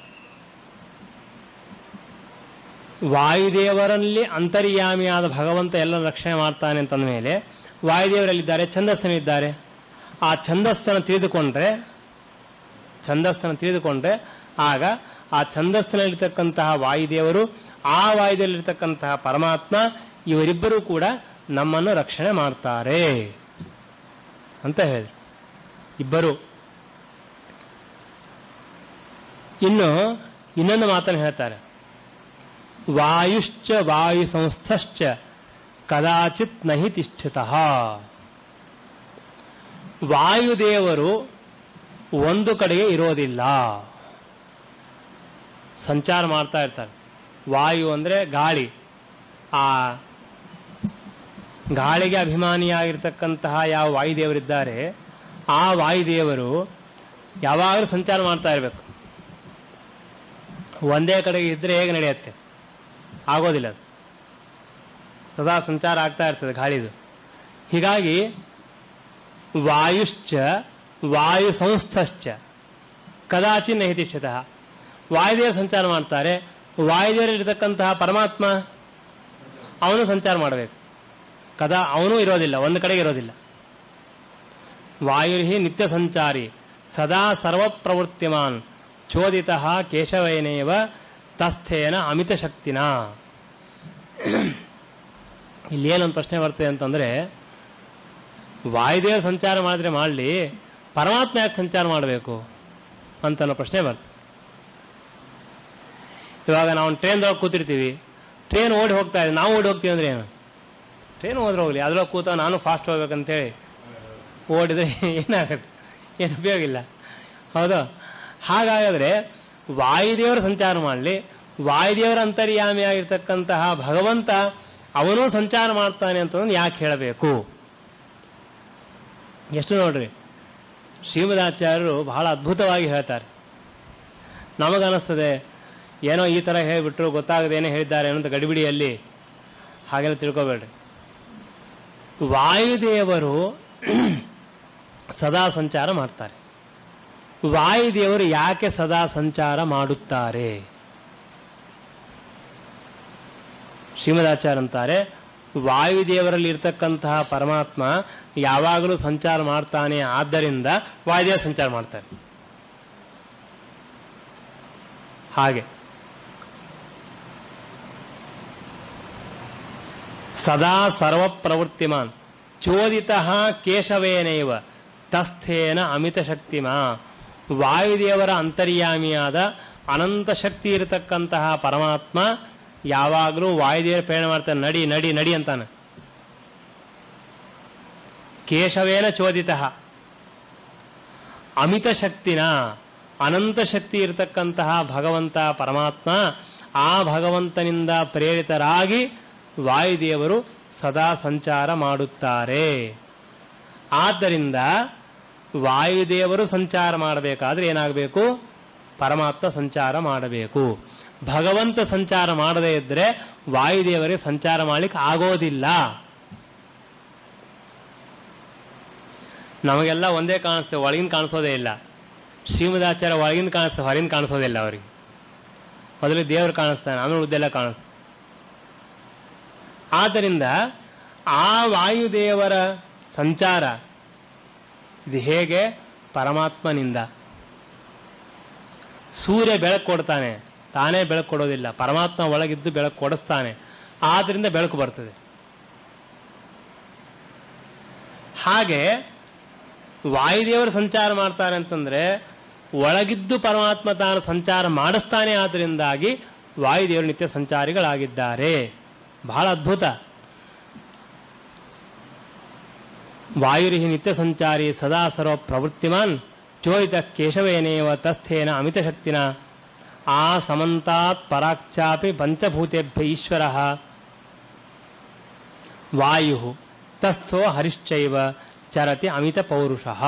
ವಾಯುದೇವರಲ್ಲಿ ಅಂತರ್ಯಾಮಿಯಾದ ಭಗವಂತ ಎಲ್ಲ ರಕ್ಷಣೆ ಮಾಡ್ತಾನೆ ಅಂತಂದ ಮೇಲೆ ವಾಯುದೇವರಲ್ಲಿದ್ದಾರೆ ಛಂದಸ್ಸನಿದ್ದಾರೆ ಆ ಛಂದಸ್ಸನ್ನು ತಿಳಿದುಕೊಂಡ್ರೆ ಛಂದಸ್ಸನ್ನು ತಿಳಿದುಕೊಂಡ್ರೆ ಆಗ ಆ ಛಂದಸ್ಸಿನಲ್ಲಿರ್ತಕ್ಕಂತಹ ವಾಯುದೇವರು ಆ ವಾಯುದೇವರಲ್ಲಿರ್ತಕ್ಕಂತಹ ಪರಮಾತ್ಮ ಇವರಿಬ್ಬರೂ ಕೂಡ ನಮ್ಮನ್ನು ರಕ್ಷಣೆ ಮಾಡ್ತಾರೆ ಅಂತ ಹೇಳಿದ್ರು ಇಬ್ಬರು ಇನ್ನು ಇನ್ನೊಂದು ಮಾತನ್ನು ಹೇಳ್ತಾರೆ ವಾಯುಶ್ಚ ವಾಯು ಸಂಸ್ಥಶ್ಚ ಕದಾಚಿತ್ ನಹಿ ತಿಷ್ಠಿತಃ ವಾಯುದೇವರು ಒಂದು ಕಡೆಗೆ ಇರೋದಿಲ್ಲ ಸಂಚಾರ ಮಾಡ್ತಾ ಇರ್ತಾರೆ ವಾಯು ಅಂದರೆ ಗಾಳಿ ಆ ಗಾಳಿಗೆ ಅಭಿಮಾನಿಯಾಗಿರ್ತಕ್ಕಂತಹ ಯಾವ ವಾಯುದೇವರಿದ್ದಾರೆ ಆ ವಾಯುದೇವರು ಯಾವಾಗಲೂ ಸಂಚಾರ ಮಾಡ್ತಾ ಇರಬೇಕು ಒಂದೇ ಕಡೆಗೆ ಇದ್ದರೆ ಹೇಗೆ ನಡೆಯುತ್ತೆ ಆಗೋದಿಲ್ಲ ಅದು ಸದಾ ಸಂಚಾರ ಆಗ್ತಾ ಇರ್ತದೆ ಗಾಳಿದು ಹೀಗಾಗಿ ವಾಯುಶ್ಚ ವಾಯು ಸಂಸ್ಥಶ್ಚ ಕದಾಚಿ ನೈತಿಷ್ಠತಃ ವಾಯುದೇವರು ಸಂಚಾರ ಮಾಡ್ತಾರೆ ವಾಯುದೇವರಿರ್ತಕ್ಕಂತಹ ಪರಮಾತ್ಮ ಅವನು ಸಂಚಾರ ಮಾಡಬೇಕು ಕದಾ ಅವನು ಇರೋದಿಲ್ಲ ಒಂದು ಕಡೆಗೆ ಇರೋದಿಲ್ಲ ವಾಯುರ್ಹಿ ನಿತ್ಯ ಸಂಚಾರಿ ಸದಾ ಸರ್ವ ಪ್ರವೃತ್ತಿಮಾನ್ ಚೋದಿತ ಕೇಶವೇನೇವ ತಸ್ಥೇನ ಅಮಿತ ಶಕ್ತಿನ ಇಲ್ಲಿ ಏನೊಂದು ಪ್ರಶ್ನೆ ಬರ್ತದೆ ಅಂತಂದ್ರೆ ವಾಯುದೇವರು ಸಂಚಾರ ಮಾಡಿದ್ರೆ ಮಾಡಲಿ ಪರಮಾತ್ಮ ಯಾಕೆ ಸಂಚಾರ ಮಾಡಬೇಕು ಅಂತ ಅನ್ನೋ ಪ್ರಶ್ನೆ ಬರ್ತದೆ ಇವಾಗ ನಾವು ಟ್ರೈನ್ದೊಳಗೆ ಕೂತಿರ್ತೀವಿ ಟ್ರೈನ್ ಓಡಿ ಹೋಗ್ತಾ ಇದೆ ನಾವು ಓಡಿ ಹೋಗ್ತೀವಿ ಅಂದ್ರೆ ಏನು ಟ್ರೈನ್ ಹೋದ್ರೆ ಹೋಗ್ಲಿ ಅದ್ರೊಳಗೆ ಕೂತ ನಾನು ಫಾಸ್ಟ್ ಹೋಗ್ಬೇಕಂತೇಳಿ ಓಡಿದ್ರೆ ಏನಾಗುತ್ತೆ ಏನು ಉಪಯೋಗ ಇಲ್ಲ ಹೌದು ಹಾಗಾದರೆ ವಾಯುದೇವರು ಸಂಚಾರ ಮಾಡಲಿ ವಾಯುದೇವರ ಅಂತರ್ಯಾಮಿಯಾಗಿರ್ತಕ್ಕಂತಹ ಭಗವಂತ ಅವನೂ ಸಂಚಾರ ಮಾಡ್ತಾನೆ ಅಂತಂದ್ರೆ ಯಾಕೆ ಹೇಳಬೇಕು ಎಷ್ಟು ನೋಡ್ರಿ ಶ್ರೀಮದಾಚಾರ್ಯರು ಬಹಳ ಅದ್ಭುತವಾಗಿ ಹೇಳ್ತಾರೆ ನಮಗನಿಸ್ತದೆ ಏನೋ ಈ ಥರ ಹೇಳಿಬಿಟ್ರು ಗೊತ್ತಾಗದೇನೆ ಹೇಳಿದ್ದಾರೆ ಅನ್ನೋದು ಗಡಿಬಿಡಿಯಲ್ಲಿ ಹಾಗೆಲ್ಲ ತಿಳ್ಕೊಬೇಡ್ರಿ ವಾಯುದೇವರು ಸದಾ ಸಂಚಾರ ಮಾಡ್ತಾರೆ ವಾಯುದೇವರು ಯಾಕೆ ಸದಾ ಸಂಚಾರ ಮಾಡುತ್ತಾರೆ ಶ್ರೀಮದಾಚಾರ್ಯ ಅಂತಾರೆ ವಾಯುದೇವರಲ್ಲಿ ಇರ್ತಕ್ಕಂತಹ ಪರಮಾತ್ಮ ಯಾವಾಗಲೂ ಸಂಚಾರ ಮಾಡ್ತಾನೆ ಆದ್ದರಿಂದ ವಾಯುದೇವ ಸಂಚಾರ ಮಾಡ್ತಾರೆ ಹಾಗೆ ಸದಾ ಸರ್ವ ಪ್ರವೃತ್ತಿಮಾನ್ ಚೋದಿತ ಕೇಶವೇನೈವ ತಸ್ಥೇನ ಅಮಿತ ಶಕ್ತಿಮಾ ವಾಯುದೇವರ ಅಂತರ್ಯಾಮಿಯಾದ ಅನಂತ ಶಕ್ತಿ ಇರತಕ್ಕಂತಹ ಪರಮಾತ್ಮ ಯಾವಾಗಲೂ ವಾಯುದೇವರ ಪ್ರೇರಣೆ ಮಾಡ್ತಾನೆ ನಡಿ ನಡಿ ನಡಿ ಅಂತಾನೆ ಕೇಶವೇನ ಚೋದಿತ ಅಮಿತ ಶಕ್ತಿನ ಅನಂತ ಶಕ್ತಿ ಇರತಕ್ಕಂತಹ ಭಗವಂತ ಪರಮಾತ್ಮ ಆ ಭಗವಂತನಿಂದ ಪ್ರೇರಿತರಾಗಿ ವಾಯುದೇವರು ಸದಾ ಸಂಚಾರ ಮಾಡುತ್ತಾರೆ ಆದ್ದರಿಂದ ವಾಯುದೇವರು ಸಂಚಾರ ಮಾಡಬೇಕಾದ್ರೆ ಏನಾಗಬೇಕು ಪರಮಾತ್ಮ ಸಂಚಾರ ಮಾಡಬೇಕು ಭಗವಂತ ಸಂಚಾರ ಮಾಡದೇ ಇದ್ರೆ ವಾಯುದೇವರಿಗೆ ಸಂಚಾರ ಮಾಡ್ಲಿಕ್ಕೆ ಆಗೋದಿಲ್ಲ ನಮಗೆಲ್ಲ ಒಂದೇ ಕಾಣಿಸ್ತದೆ ಒಳಗಿನ ಕಾಣಿಸೋದೇ ಇಲ್ಲ ಶ್ರೀಮದಾಚಾರ್ಯ ಒಳಗಿನ ಕಾಣಿಸ್ತದೆ ಹೊರಗಿನ ಕಾಣಿಸೋದಿಲ್ಲ ಅವರಿಗೆ ಮೊದಲು ದೇವರು ಕಾಣಿಸ್ತಾನೆ ಆಮೇಲೆ ಉದ್ದೆಲ್ಲ ಕಾಣಿಸ್ತಾನೆ ಆದ್ದರಿಂದ ಆ ವಾಯುದೇವರ ಸಂಚಾರ ಇದು ಹೇಗೆ ಪರಮಾತ್ಮನಿಂದ ಸೂರ್ಯ ಬೆಳಕು ಕೊಡ್ತಾನೆ ತಾನೇ ಬೆಳಕು ಕೊಡೋದಿಲ್ಲ ಪರಮಾತ್ಮ ಒಳಗಿದ್ದು ಬೆಳಕು ಕೊಡಿಸ್ತಾನೆ ಆದ್ರಿಂದ ಬೆಳಕು ಬರ್ತದೆ ಹಾಗೆ ವಾಯುದೇವರು ಸಂಚಾರ ಮಾಡ್ತಾರೆ ಅಂತಂದ್ರೆ ಒಳಗಿದ್ದು ಪರಮಾತ್ಮ ತಾನು ಸಂಚಾರ ಮಾಡಿಸ್ತಾನೆ ಆದ್ದರಿಂದಾಗಿ ವಾಯುದೇವರು ನಿತ್ಯ ಸಂಚಾರಿಗಳಾಗಿದ್ದಾರೆ ಬಹಳ ಅದ್ಭುತ ವಾಯುರಿಹಿ ನಿತ್ಯ ಸಂಚಾರಿ ಸದಾ ಸರ್ವ ಪ್ರವೃತ್ತಿಮಾನ್ ಚೋದಿತ ಕೇಶವೇನೇವ ತಸ್ಥೇನ ಅಮಿತ ಶಕ್ತಿನ ಆ ಸಮಂತಾತ್ ಪರಾಕ್ಷಾಪಿ ಪಂಚಭೂತೆಭ್ಯ ಈಶ್ವರ ವಾಯು ತಸ್ಥೋ ಹರಿಶ್ಚೈವ ಚರತಿ ಅಮಿತ ಪೌರುಷಃ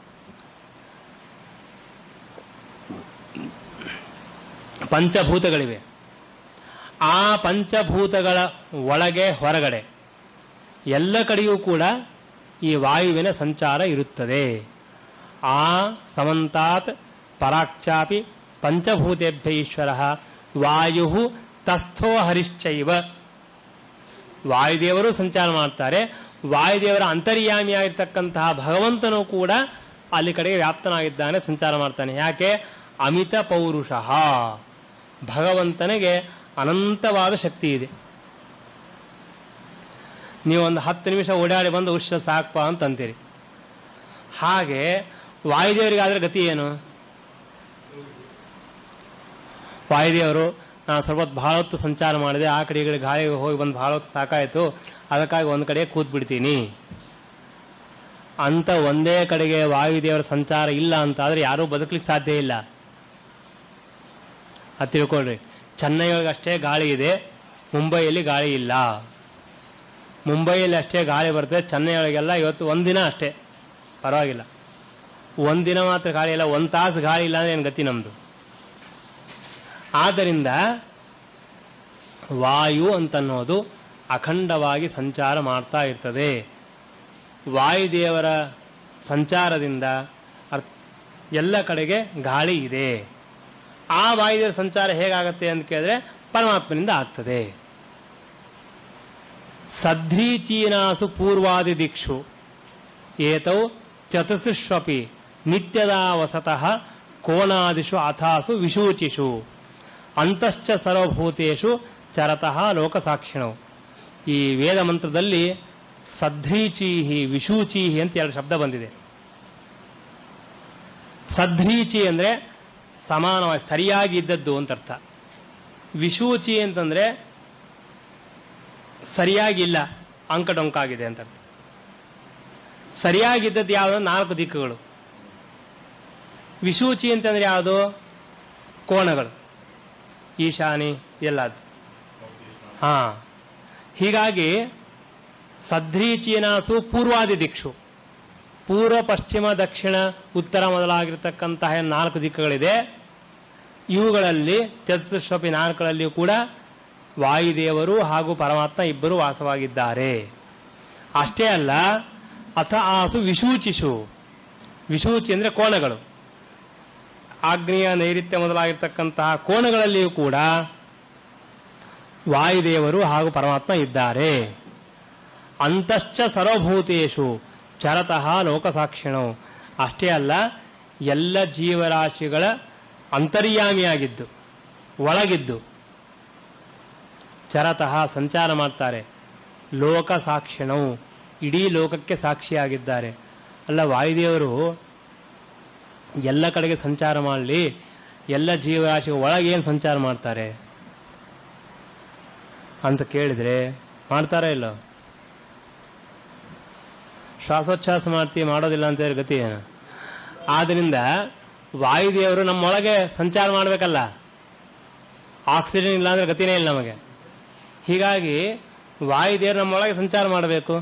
ಪಂಚಭೂತಗಳಿವೆ ಆ ಪಂಚಭೂತಗಳ ಒಳಗೆ ಹೊರಗಡೆ ಎಲ್ಲ ಕಡೆಯೂ ಕೂಡ ಈ ವಾಯುವಿನ ಸಂಚಾರ ಇರುತ್ತದೆ ಆ ಸಮಂತಾತ್ ಪರಾಕ್ಷಾಪಿ ಪಂಚಭೂತೆಭ್ಯ ಈಶ್ವರ ವಾಯು ತಸ್ಥೋ ಹರಿಶ್ಚೈವ ವಾಯುದೇವರು ಸಂಚಾರ ಮಾಡ್ತಾರೆ ವಾಯುದೇವರ ಅಂತರ್ಯಾಮಿಯಾಗಿರ್ತಕ್ಕಂತಹ ಭಗವಂತನು ಕೂಡ ಅಲ್ಲಿ ಕಡೆಗೆ ವ್ಯಾಪ್ತನಾಗಿದ್ದಾನೆ ಸಂಚಾರ ಮಾಡ್ತಾನೆ ಯಾಕೆ ಅಮಿತ ಪೌರುಷಃ ಭಗವಂತನಿಗೆ ಅನಂತವಾದ ಶಕ್ತಿ ಇದೆ ನೀವು ಒಂದು ಹತ್ತು ನಿಮಿಷ ಓಡಾಡಿ ಬಂದು ಉಷ್ಣ ಸಾಕಪ್ಪ ಅಂತ ಅಂತೀರಿ ಹಾಗೆ ವಾಯುದೇವರಿಗಾದ್ರೆ ಗತಿ ಏನು ವಾಯುದೇವರು ನಾನು ಸ್ವಲ್ಪ ಹೊತ್ತು ಭಾಳ ಹೊತ್ತು ಸಂಚಾರ ಮಾಡಿದೆ ಆ ಕಡೆ ಈ ಕಡೆ ಗಾಳಿಗೆ ಹೋಗಿ ಬಂದು ಭಾಳ ಹೊತ್ತು ಸಾಕಾಯಿತು ಅದಕ್ಕಾಗಿ ಒಂದು ಕಡೆ ಕೂತ್ ಬಿಡ್ತೀನಿ ಅಂತ ಒಂದೇ ಕಡೆಗೆ ವಾಯುದೇವರ ಸಂಚಾರ ಇಲ್ಲ ಅಂತ ಆದ್ರೆ ಯಾರೂ ಬದುಕಲಿಕ್ಕೆ ಸಾಧ್ಯ ಇಲ್ಲ ಅದು ತಿಳ್ಕೊಳ್ರಿ ಚೆನ್ನೈಯೊಳಗೆ ಅಷ್ಟೇ ಗಾಳಿ ಇದೆ ಮುಂಬೈಯಲ್ಲಿ ಗಾಳಿ ಇಲ್ಲ ಮುಂಬೈಯಲ್ಲಿ ಅಷ್ಟೇ ಗಾಳಿ ಬರ್ತದೆ ಚೆನ್ನೈಯೊಳಗೆಲ್ಲ ಇವತ್ತು ಒಂದಿನ ಅಷ್ಟೇ ಪರವಾಗಿಲ್ಲ ಒಂದಿನ ಮಾತ್ರ ಗಾಳಿ ಇಲ್ಲ ಒಂದು ತಾಸು ಗಾಳಿ ಇಲ್ಲ ಅಂದ್ರೆ ಏನು ಗತಿ ನಮ್ಮದು ಆದ್ದರಿಂದ ವಾಯು ಅಂತನ್ನೋದು ಅಖಂಡವಾಗಿ ಸಂಚಾರ ಮಾಡ್ತಾ ಇರ್ತದೆ ವಾಯುದೇವರ ಸಂಚಾರದಿಂದ ಅರ್ ಎಲ್ಲ ಕಡೆಗೆ ಗಾಳಿ ಇದೆ ಆ ವಾಯುದೇವರ ಸಂಚಾರ ಹೇಗಾಗತ್ತೆ ಅಂತ ಕೇಳಿದ್ರೆ ಪರಮಾತ್ಮನಿಂದ ಆಗ್ತದೆ ಸಧ್ರೀಚೀನಾಸು ಪೂರ್ವಾದಿ ದಿಕ್ಷು ಏತೌ ಚತುರ್ಷಪಿ ನಿತ್ಯದ ವಸತಃ ಕೋಣಾದಿಷು ಅಥಾಸು ವಿಶೂಚಿಷು ಅಂತಶ್ಚ ಸರ್ವಭೂತೇಷು ಚರತಃ ಲೋಕಸಾಕ್ಷಿಣವು ಈ ವೇದ ಮಂತ್ರದಲ್ಲಿ ಸಧ್ರೀಚೀಹಿ ವಿಶೂಚೀಹಿ ಅಂತ ಎರಡು ಶಬ್ದ ಬಂದಿದೆ ಸಧ್ರೀಚಿ ಅಂದ್ರೆ ಸಮಾನವಾಗಿ ಸರಿಯಾಗಿ ಇದ್ದದ್ದು ಅಂತ ಅರ್ಥ ವಿಶೂಚಿ ಅಂತಂದ್ರೆ ಸರಿಯಾಗಿಲ್ಲ ಅಂಕಡೊಂಕಾಗಿದೆ ಅಂತ ಅರ್ಥ ಸರಿಯಾಗಿದ್ದದ್ದು ಯಾವುದು ನಾಲ್ಕು ದಿಕ್ಕುಗಳು ವಿಶೂಚಿ ಅಂತಂದ್ರೆ ಯಾವುದು ಕೋಣಗಳು ಈಶಾನಿ ಎಲ್ಲದು ಹಾ ಹೀಗಾಗಿ ಸಧ್ರೀಚೀನಾಸು ಪೂರ್ವಾದಿ ದಿಕ್ಷು ಪೂರ್ವ ಪಶ್ಚಿಮ ದಕ್ಷಿಣ ಉತ್ತರ ಮೊದಲಾಗಿರ್ತಕ್ಕಂತಹ ನಾಲ್ಕು ದಿಕ್ಕುಗಳಿದೆ ಇವುಗಳಲ್ಲಿ ಚತುರ್ಶ್ವಪಿ ನಾಲ್ಕರಲ್ಲಿಯೂ ಕೂಡ ವಾಯುದೇವರು ಹಾಗೂ ಪರಮಾತ್ಮ ಇಬ್ಬರು ವಾಸವಾಗಿದ್ದಾರೆ ಅಷ್ಟೇ ಅಲ್ಲ ಅಥ ಆಸು ವಿಶೂಚಿಸು ವಿಶೂಚಿ ಅಂದ್ರೆ ಕೋಣಗಳು ಆಗ್ನೇಯ ನೈಋತ್ಯ ಮೊದಲಾಗಿರ್ತಕ್ಕಂತಹ ಕೋಣಗಳಲ್ಲಿಯೂ ಕೂಡ ವಾಯುದೇವರು ಹಾಗೂ ಪರಮಾತ್ಮ ಇದ್ದಾರೆ ಅಂತಶ್ಚ ಸರ್ವಭೂತೇಶು ಚರತಃ ಲೋಕಸಾಕ್ಷಿಣವು ಅಷ್ಟೇ ಅಲ್ಲ ಎಲ್ಲ ಜೀವರಾಶಿಗಳ ಅಂತರ್ಯಾಮಿಯಾಗಿದ್ದು ಒಳಗಿದ್ದು ಚರತಃ ಸಂಚಾರ ಮಾಡ್ತಾರೆ ಲೋಕ ಸಾಕ್ಷಿಣವು ಇಡೀ ಲೋಕಕ್ಕೆ ಸಾಕ್ಷಿಯಾಗಿದ್ದಾರೆ ಅಲ್ಲ ವಾಯುದೇವರು ಎಲ್ಲ ಕಡೆಗೆ ಸಂಚಾರ ಮಾಡಲಿ ಎಲ್ಲ ಜೀವರಾಶಿಗಳ ಒಳಗೇನು ಸಂಚಾರ ಮಾಡ್ತಾರೆ ಅಂತ ಕೇಳಿದ್ರೆ ಮಾಡ್ತಾರ ಇಲ್ಲ ಶ್ವಾಸೋಚ್ಛ್ವಾಸ ಮಾಡ್ತೀವಿ ಮಾಡೋದಿಲ್ಲ ಅಂತ ಹೇಳಿ ಗತಿ ಏನು ಆದ್ರಿಂದ ವಾಯುದೇವರು ನಮ್ಮೊಳಗೆ ಸಂಚಾರ ಮಾಡಬೇಕಲ್ಲ ಆಕ್ಸಿಜನ್ ಇಲ್ಲ ಅಂದ್ರೆ ಗತಿನೇ ಇಲ್ಲ ನಮಗೆ ಹೀಗಾಗಿ ವಾಯುದೇವರು ನಮ್ಮೊಳಗೆ ಸಂಚಾರ ಮಾಡಬೇಕು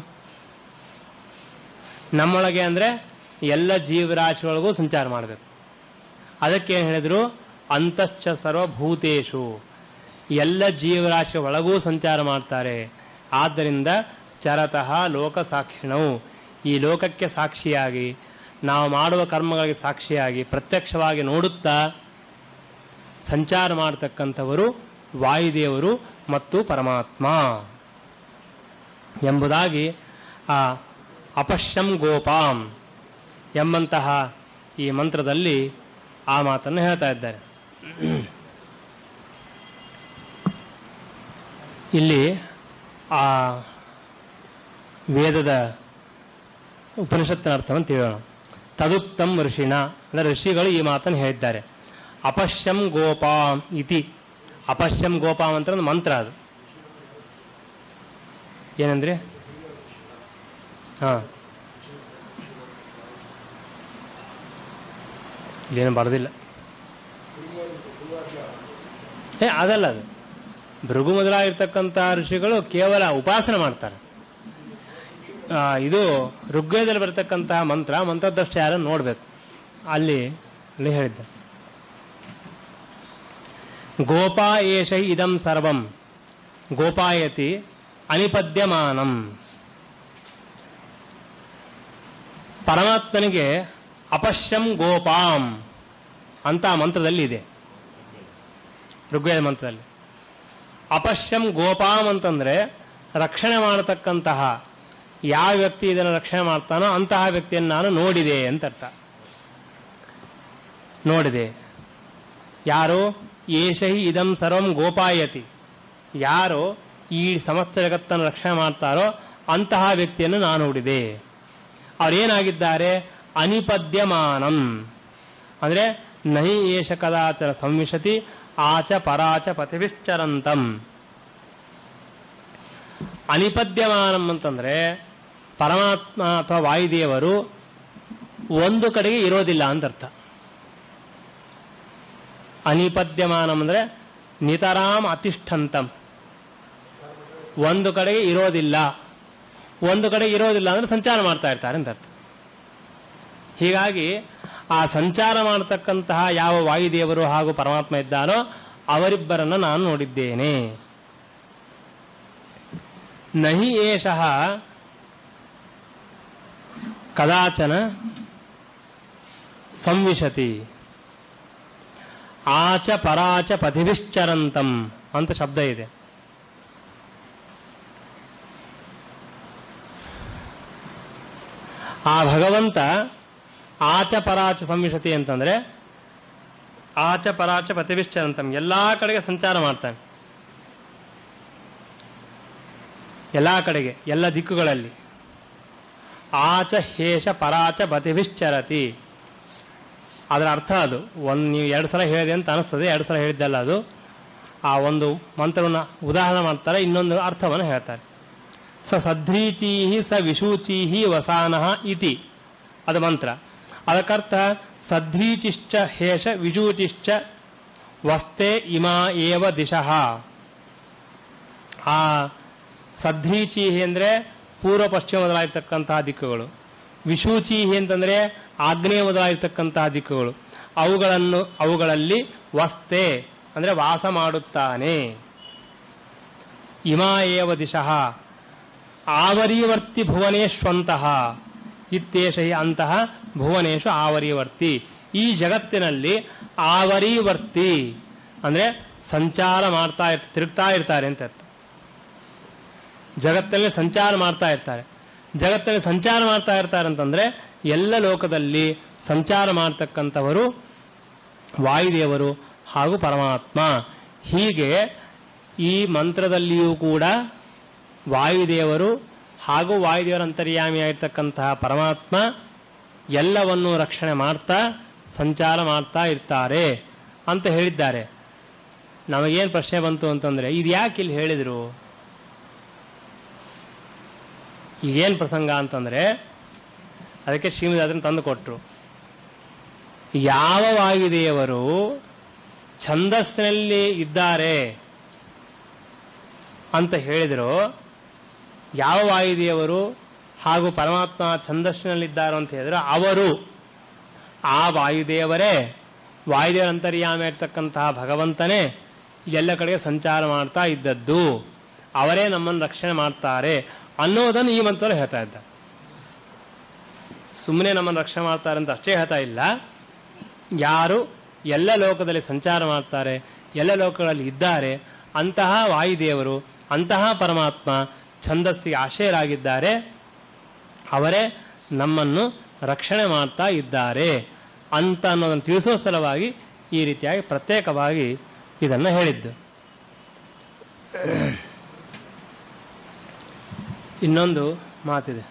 ನಮ್ಮೊಳಗೆ ಅಂದ್ರೆ ಎಲ್ಲ ಜೀವರಾಶಿಗಳಿಗೂ ಸಂಚಾರ ಮಾಡಬೇಕು ಅದಕ್ಕೆ ಏನು ಹೇಳಿದ್ರು ಅಂತಶ್ಚ ಸರ್ವಭೂತೇಶು ಎಲ್ಲ ಜೀವರಾಶಿ ಒಳಗೂ ಸಂಚಾರ ಮಾಡ್ತಾರೆ ಆದ್ದರಿಂದ ಚರತಃ ಲೋಕ ಸಾಕ್ಷಿಣವು ಈ ಲೋಕಕ್ಕೆ ಸಾಕ್ಷಿಯಾಗಿ ನಾವು ಮಾಡುವ ಕರ್ಮಗಳಿಗೆ ಸಾಕ್ಷಿಯಾಗಿ ಪ್ರತ್ಯಕ್ಷವಾಗಿ ನೋಡುತ್ತಾ ಸಂಚಾರ ಮಾಡತಕ್ಕಂಥವರು ವಾಯುದೇವರು ಮತ್ತು ಪರಮಾತ್ಮ ಎಂಬುದಾಗಿ ಆ ಅಪಶ್ಯಂ ಗೋಪಾಂ ಎಂಬಂತಹ ಈ ಮಂತ್ರದಲ್ಲಿ ಆ ಮಾತನ್ನು ಹೇಳ್ತಾ ಇದ್ದಾರೆ ಇಲ್ಲಿ ಆ ವೇದದ ಉಪನಿಷತ್ತಿನ ಅರ್ಥವನ್ನು ತಿಳಿಯೋಣ ತದುಕ್ತಂ ಋಷಿಣ ಅಂದರೆ ಋಷಿಗಳು ಈ ಮಾತನ್ನು ಹೇಳಿದ್ದಾರೆ ಅಪಶ್ಯಂ ಗೋಪಾಂ ಇತಿ ಅಪಶ್ಯಂ ಗೋಪಾಂ ಅಂತ ಒಂದು ಮಂತ್ರ ಅದು ಏನಂದ್ರೆ ಹಾ ಇಲ್ಲೇನು ಬರೋದಿಲ್ಲ ಏ ಅದಲ್ಲ ಅದು ಭೃಗು ಮೊದಲಾಗಿರ್ತಕ್ಕಂಥ ಋಷಿಗಳು ಕೇವಲ ಉಪಾಸನೆ ಮಾಡ್ತಾರೆ ಆ, ಇದು ಋಗ್ವೇದದಲ್ಲಿ ಬರತಕ್ಕಂತಹ ಮಂತ್ರ ಮಂತ್ರದಷ್ಟು ಯಾರು ನೋಡ್ಬೇಕು ಅಲ್ಲಿ ಅಲ್ಲಿ ಹೇಳಿದ್ದ ಗೋಪಾ ಏಷ ಇದಂ ಸರ್ವಂ ಗೋಪಾಯತಿ ಅನಿಪದ್ಯಮಾನಂ ಪರಮಾತ್ಮನಿಗೆ ಅಪಶ್ಯಂ ಗೋಪಾಂ ಅಂತ ಆ ಮಂತ್ರದಲ್ಲಿ ಇದೆ ಋಗ್ವೇದ ಮಂತ್ರದಲ್ಲಿ ಅಪಶ್ಯಂ ಗೋಪಾಂ ಅಂತಂದ್ರೆ ರಕ್ಷಣೆ ಮಾಡತಕ್ಕಂತಹ ಯಾವ ವ್ಯಕ್ತಿ ಇದನ್ನು ರಕ್ಷಣೆ ಮಾಡ್ತಾನೋ ಅಂತಹ ವ್ಯಕ್ತಿಯನ್ನು ನಾನು ನೋಡಿದೆ ಅಂತ ಅರ್ಥ ನೋಡಿದೆ ಯಾರು ಏಷಹಿ ಇದಂ ಸರ್ವಂ ಗೋಪಾಯತಿ ಯಾರು ಈ ಸಮಸ್ತ ಜಗತ್ತನ್ನು ರಕ್ಷಣೆ ಮಾಡ್ತಾರೋ ಅಂತಹ ವ್ಯಕ್ತಿಯನ್ನು ನಾನು ನೋಡಿದೆ ಅವರೇನಾಗಿದ್ದಾರೆ ಅನಿಪದ್ಯಮಾನಂ ಅಂದ್ರೆ ನಹಿ ಏಷ ಕದಾಚರ ಸಂವಿಶತಿ ಆಚ ಪರಾಚ ಪತಿವಿಶ್ಚರಂತಂ ಅನಿಪದ್ಯಮಾನಂ ಅಂತಂದ್ರೆ ಪರಮಾತ್ಮ ಅಥವಾ ವಾಯುದೇವರು ಒಂದು ಕಡೆಗೆ ಇರೋದಿಲ್ಲ ಅಂತ ಅರ್ಥ ಅನಿಪದ್ಯಮಾನಂ ಅಂದ್ರೆ ನಿತರಾಮ್ ಅತಿಷ್ಠಂತಂ ಒಂದು ಕಡೆಗೆ ಇರೋದಿಲ್ಲ ಒಂದು ಕಡೆ ಇರೋದಿಲ್ಲ ಅಂದ್ರೆ ಸಂಚಾರ ಮಾಡ್ತಾ ಇರ್ತಾರೆ ಅಂತ ಅರ್ಥ ಹೀಗಾಗಿ ಆ ಸಂಚಾರ ಮಾಡತಕ್ಕಂತಹ ಯಾವ ವಾಯುದೇವರು ಹಾಗೂ ಪರಮಾತ್ಮ ಇದ್ದಾರೋ ಅವರಿಬ್ಬರನ್ನ ನಾನು ನೋಡಿದ್ದೇನೆ ನಹಿ ಏಷಃ ಕದಾಚನ ಸಂವಿಶತಿ ಆಚ ಪರಾಚ ಪಥಿವಿಶ್ಚರಂತಂ ಅಂತ ಶಬ್ದ ಇದೆ ಆ ಭಗವಂತ ಆಚ ಪರಾಚ ಸಂವಿಶತಿ ಅಂತಂದ್ರೆ ಆಚ ಪರಾಚ ಪತಿವಿಶ್ಚರಂತಂ ಎಲ್ಲಾ ಕಡೆಗೆ ಸಂಚಾರ ಮಾಡ್ತಾನೆ ಎಲ್ಲಾ ಕಡೆಗೆ ಎಲ್ಲ ದಿಕ್ಕುಗಳಲ್ಲಿ ಆಚ ಹೇಷ ಪರಾಚ ಪತಿವಿಶ್ಚರತಿ ಅದರ ಅರ್ಥ ಅದು ಒಂದು ನೀವು ಎರಡು ಸಲ ಹೇಳಿದೆ ಅಂತ ಅನಿಸ್ತದೆ ಎರಡು ಸಲ ಹೇಳಿದ್ದಲ್ಲ ಅದು ಆ ಒಂದು ಮಂತ್ರವನ್ನು ಉದಾಹರಣೆ ಮಾಡ್ತಾರೆ ಇನ್ನೊಂದು ಅರ್ಥವನ್ನು ಹೇಳ್ತಾರೆ ಸ ಸಧ್ರೀಚೀಹಿ ಸ ವಿಶೂಚೀಹಿ ವಸಾನಃ ಇತಿ ಅದು ಮಂತ್ರ ಅದಕ್ಕರ್ಥ ಸಧ್ರೀಚಿಶ್ಚ ಹೇಷ ವಿಶೂಚಿಶ್ಚ ವಸ್ತೆ ಇಮಾ ಏವ ದಿಶಃ ಆ ಸಧ್ರೀಚೀಹಿ ಅಂದರೆ ಪೂರ್ವ ಪಶ್ಚಿಮ ಮೊದಲಾಗಿರ್ತಕ್ಕಂತಹ ದಿಕ್ಕುಗಳು ವಿಶೂಚೀಹಿ ಅಂತಂದರೆ ಆಗ್ನೇಯ ಮೊದಲಾಗಿರ್ತಕ್ಕಂತಹ ದಿಕ್ಕುಗಳು ಅವುಗಳನ್ನು ಅವುಗಳಲ್ಲಿ ವಸ್ತೆ ಅಂದರೆ ವಾಸ ಮಾಡುತ್ತಾನೆ ಇಮಾ ಏವ ದಿಶಃ ಆವರಿವರ್ತಿ ಭುವನೇಶ್ವಂತಹ ಇತ್ತೇಷ ಹಿ ಅಂತಹ ಭುವನೇಶು ಆವರಿವರ್ತಿ ಈ ಜಗತ್ತಿನಲ್ಲಿ ಆವರಿವರ್ತಿ ಅಂದ್ರೆ ಸಂಚಾರ ಮಾಡ್ತಾ ಇರ್ತ ತಿರುಗ್ತಾ ಇರ್ತಾರೆ ಅಂತ ಅರ್ಥ ಜಗತ್ತಲ್ಲಿ ಸಂಚಾರ ಮಾಡ್ತಾ ಇರ್ತಾರೆ ಜಗತ್ತಲ್ಲಿ ಸಂಚಾರ ಮಾಡ್ತಾ ಇರ್ತಾರೆ ಅಂತಂದ್ರೆ ಎಲ್ಲ ಲೋಕದಲ್ಲಿ ಸಂಚಾರ ಮಾಡ್ತಕ್ಕಂಥವರು ವಾಯುದೇವರು ಹಾಗೂ ಪರಮಾತ್ಮ ಹೀಗೆ ಈ ಮಂತ್ರದಲ್ಲಿಯೂ ಕೂಡ ವಾಯುದೇವರು ಹಾಗೂ ವಾಯುದೇವರ ಅಂತರ್ಯಾಮಿಯಾಗಿರ್ತಕ್ಕಂತಹ ಪರಮಾತ್ಮ ಎಲ್ಲವನ್ನೂ ರಕ್ಷಣೆ ಮಾಡ್ತಾ ಸಂಚಾರ ಮಾಡ್ತಾ ಇರ್ತಾರೆ ಅಂತ ಹೇಳಿದ್ದಾರೆ ನಮಗೇನು ಪ್ರಶ್ನೆ ಬಂತು ಅಂತಂದ್ರೆ ಇದು ಯಾಕೆ ಇಲ್ಲಿ ಹೇಳಿದರು ಈಗೇನು ಪ್ರಸಂಗ ಅಂತಂದ್ರೆ ಅದಕ್ಕೆ ಶ್ರೀಮತಿ ಅದನ್ನು ತಂದು ಕೊಟ್ಟರು ಯಾವ ವಾಯುದೇವರು ಛಂದಸ್ಸಿನಲ್ಲಿ ಇದ್ದಾರೆ ಅಂತ ಹೇಳಿದ್ರು ಯಾವ ವಾಯುದೇವರು ಹಾಗೂ ಪರಮಾತ್ಮ ಛಂದಸ್ಸಿನಲ್ಲಿದ್ದಾರೆ ಅಂತ ಹೇಳಿದ್ರು ಅವರು ಆ ವಾಯುದೇವರೇ ವಾಯುದೇವರ ಅಂತರ್ಯಾಮ ಇರ್ತಕ್ಕಂತಹ ಭಗವಂತನೇ ಎಲ್ಲ ಕಡೆಗೆ ಸಂಚಾರ ಮಾಡ್ತಾ ಇದ್ದದ್ದು ಅವರೇ ನಮ್ಮನ್ನು ರಕ್ಷಣೆ ಮಾಡ್ತಾರೆ ಅನ್ನೋದನ್ನು ಈ ಮಂತ್ರದಲ್ಲಿ ಹೇಳ್ತಾ ಇದ್ದ ಸುಮ್ಮನೆ ನಮ್ಮನ್ನು ರಕ್ಷಣೆ ಮಾಡ್ತಾರೆ ಅಂತ ಅಷ್ಟೇ ಹೇಳ್ತಾ ಇಲ್ಲ ಯಾರು ಎಲ್ಲ ಲೋಕದಲ್ಲಿ ಸಂಚಾರ ಮಾಡ್ತಾರೆ ಎಲ್ಲ ಲೋಕಗಳಲ್ಲಿ ಇದ್ದಾರೆ ಅಂತಹ ವಾಯುದೇವರು ಅಂತಹ ಪರಮಾತ್ಮ ಛಂದಸ್ಸಿಗೆ ಆಶಯರಾಗಿದ್ದಾರೆ ಅವರೇ ನಮ್ಮನ್ನು ರಕ್ಷಣೆ ಮಾಡ್ತಾ ಇದ್ದಾರೆ ಅಂತ ಅನ್ನೋದನ್ನು ತಿಳಿಸೋ ಸಲುವಾಗಿ ಈ ರೀತಿಯಾಗಿ ಪ್ರತ್ಯೇಕವಾಗಿ ಇದನ್ನು ಹೇಳಿದ್ದು ಇನ್ನೊಂದು ಮಾತಿದೆ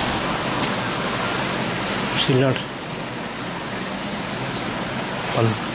ಇಲ್ಲಿ ನೋಡ್ರಿ ಒಂದು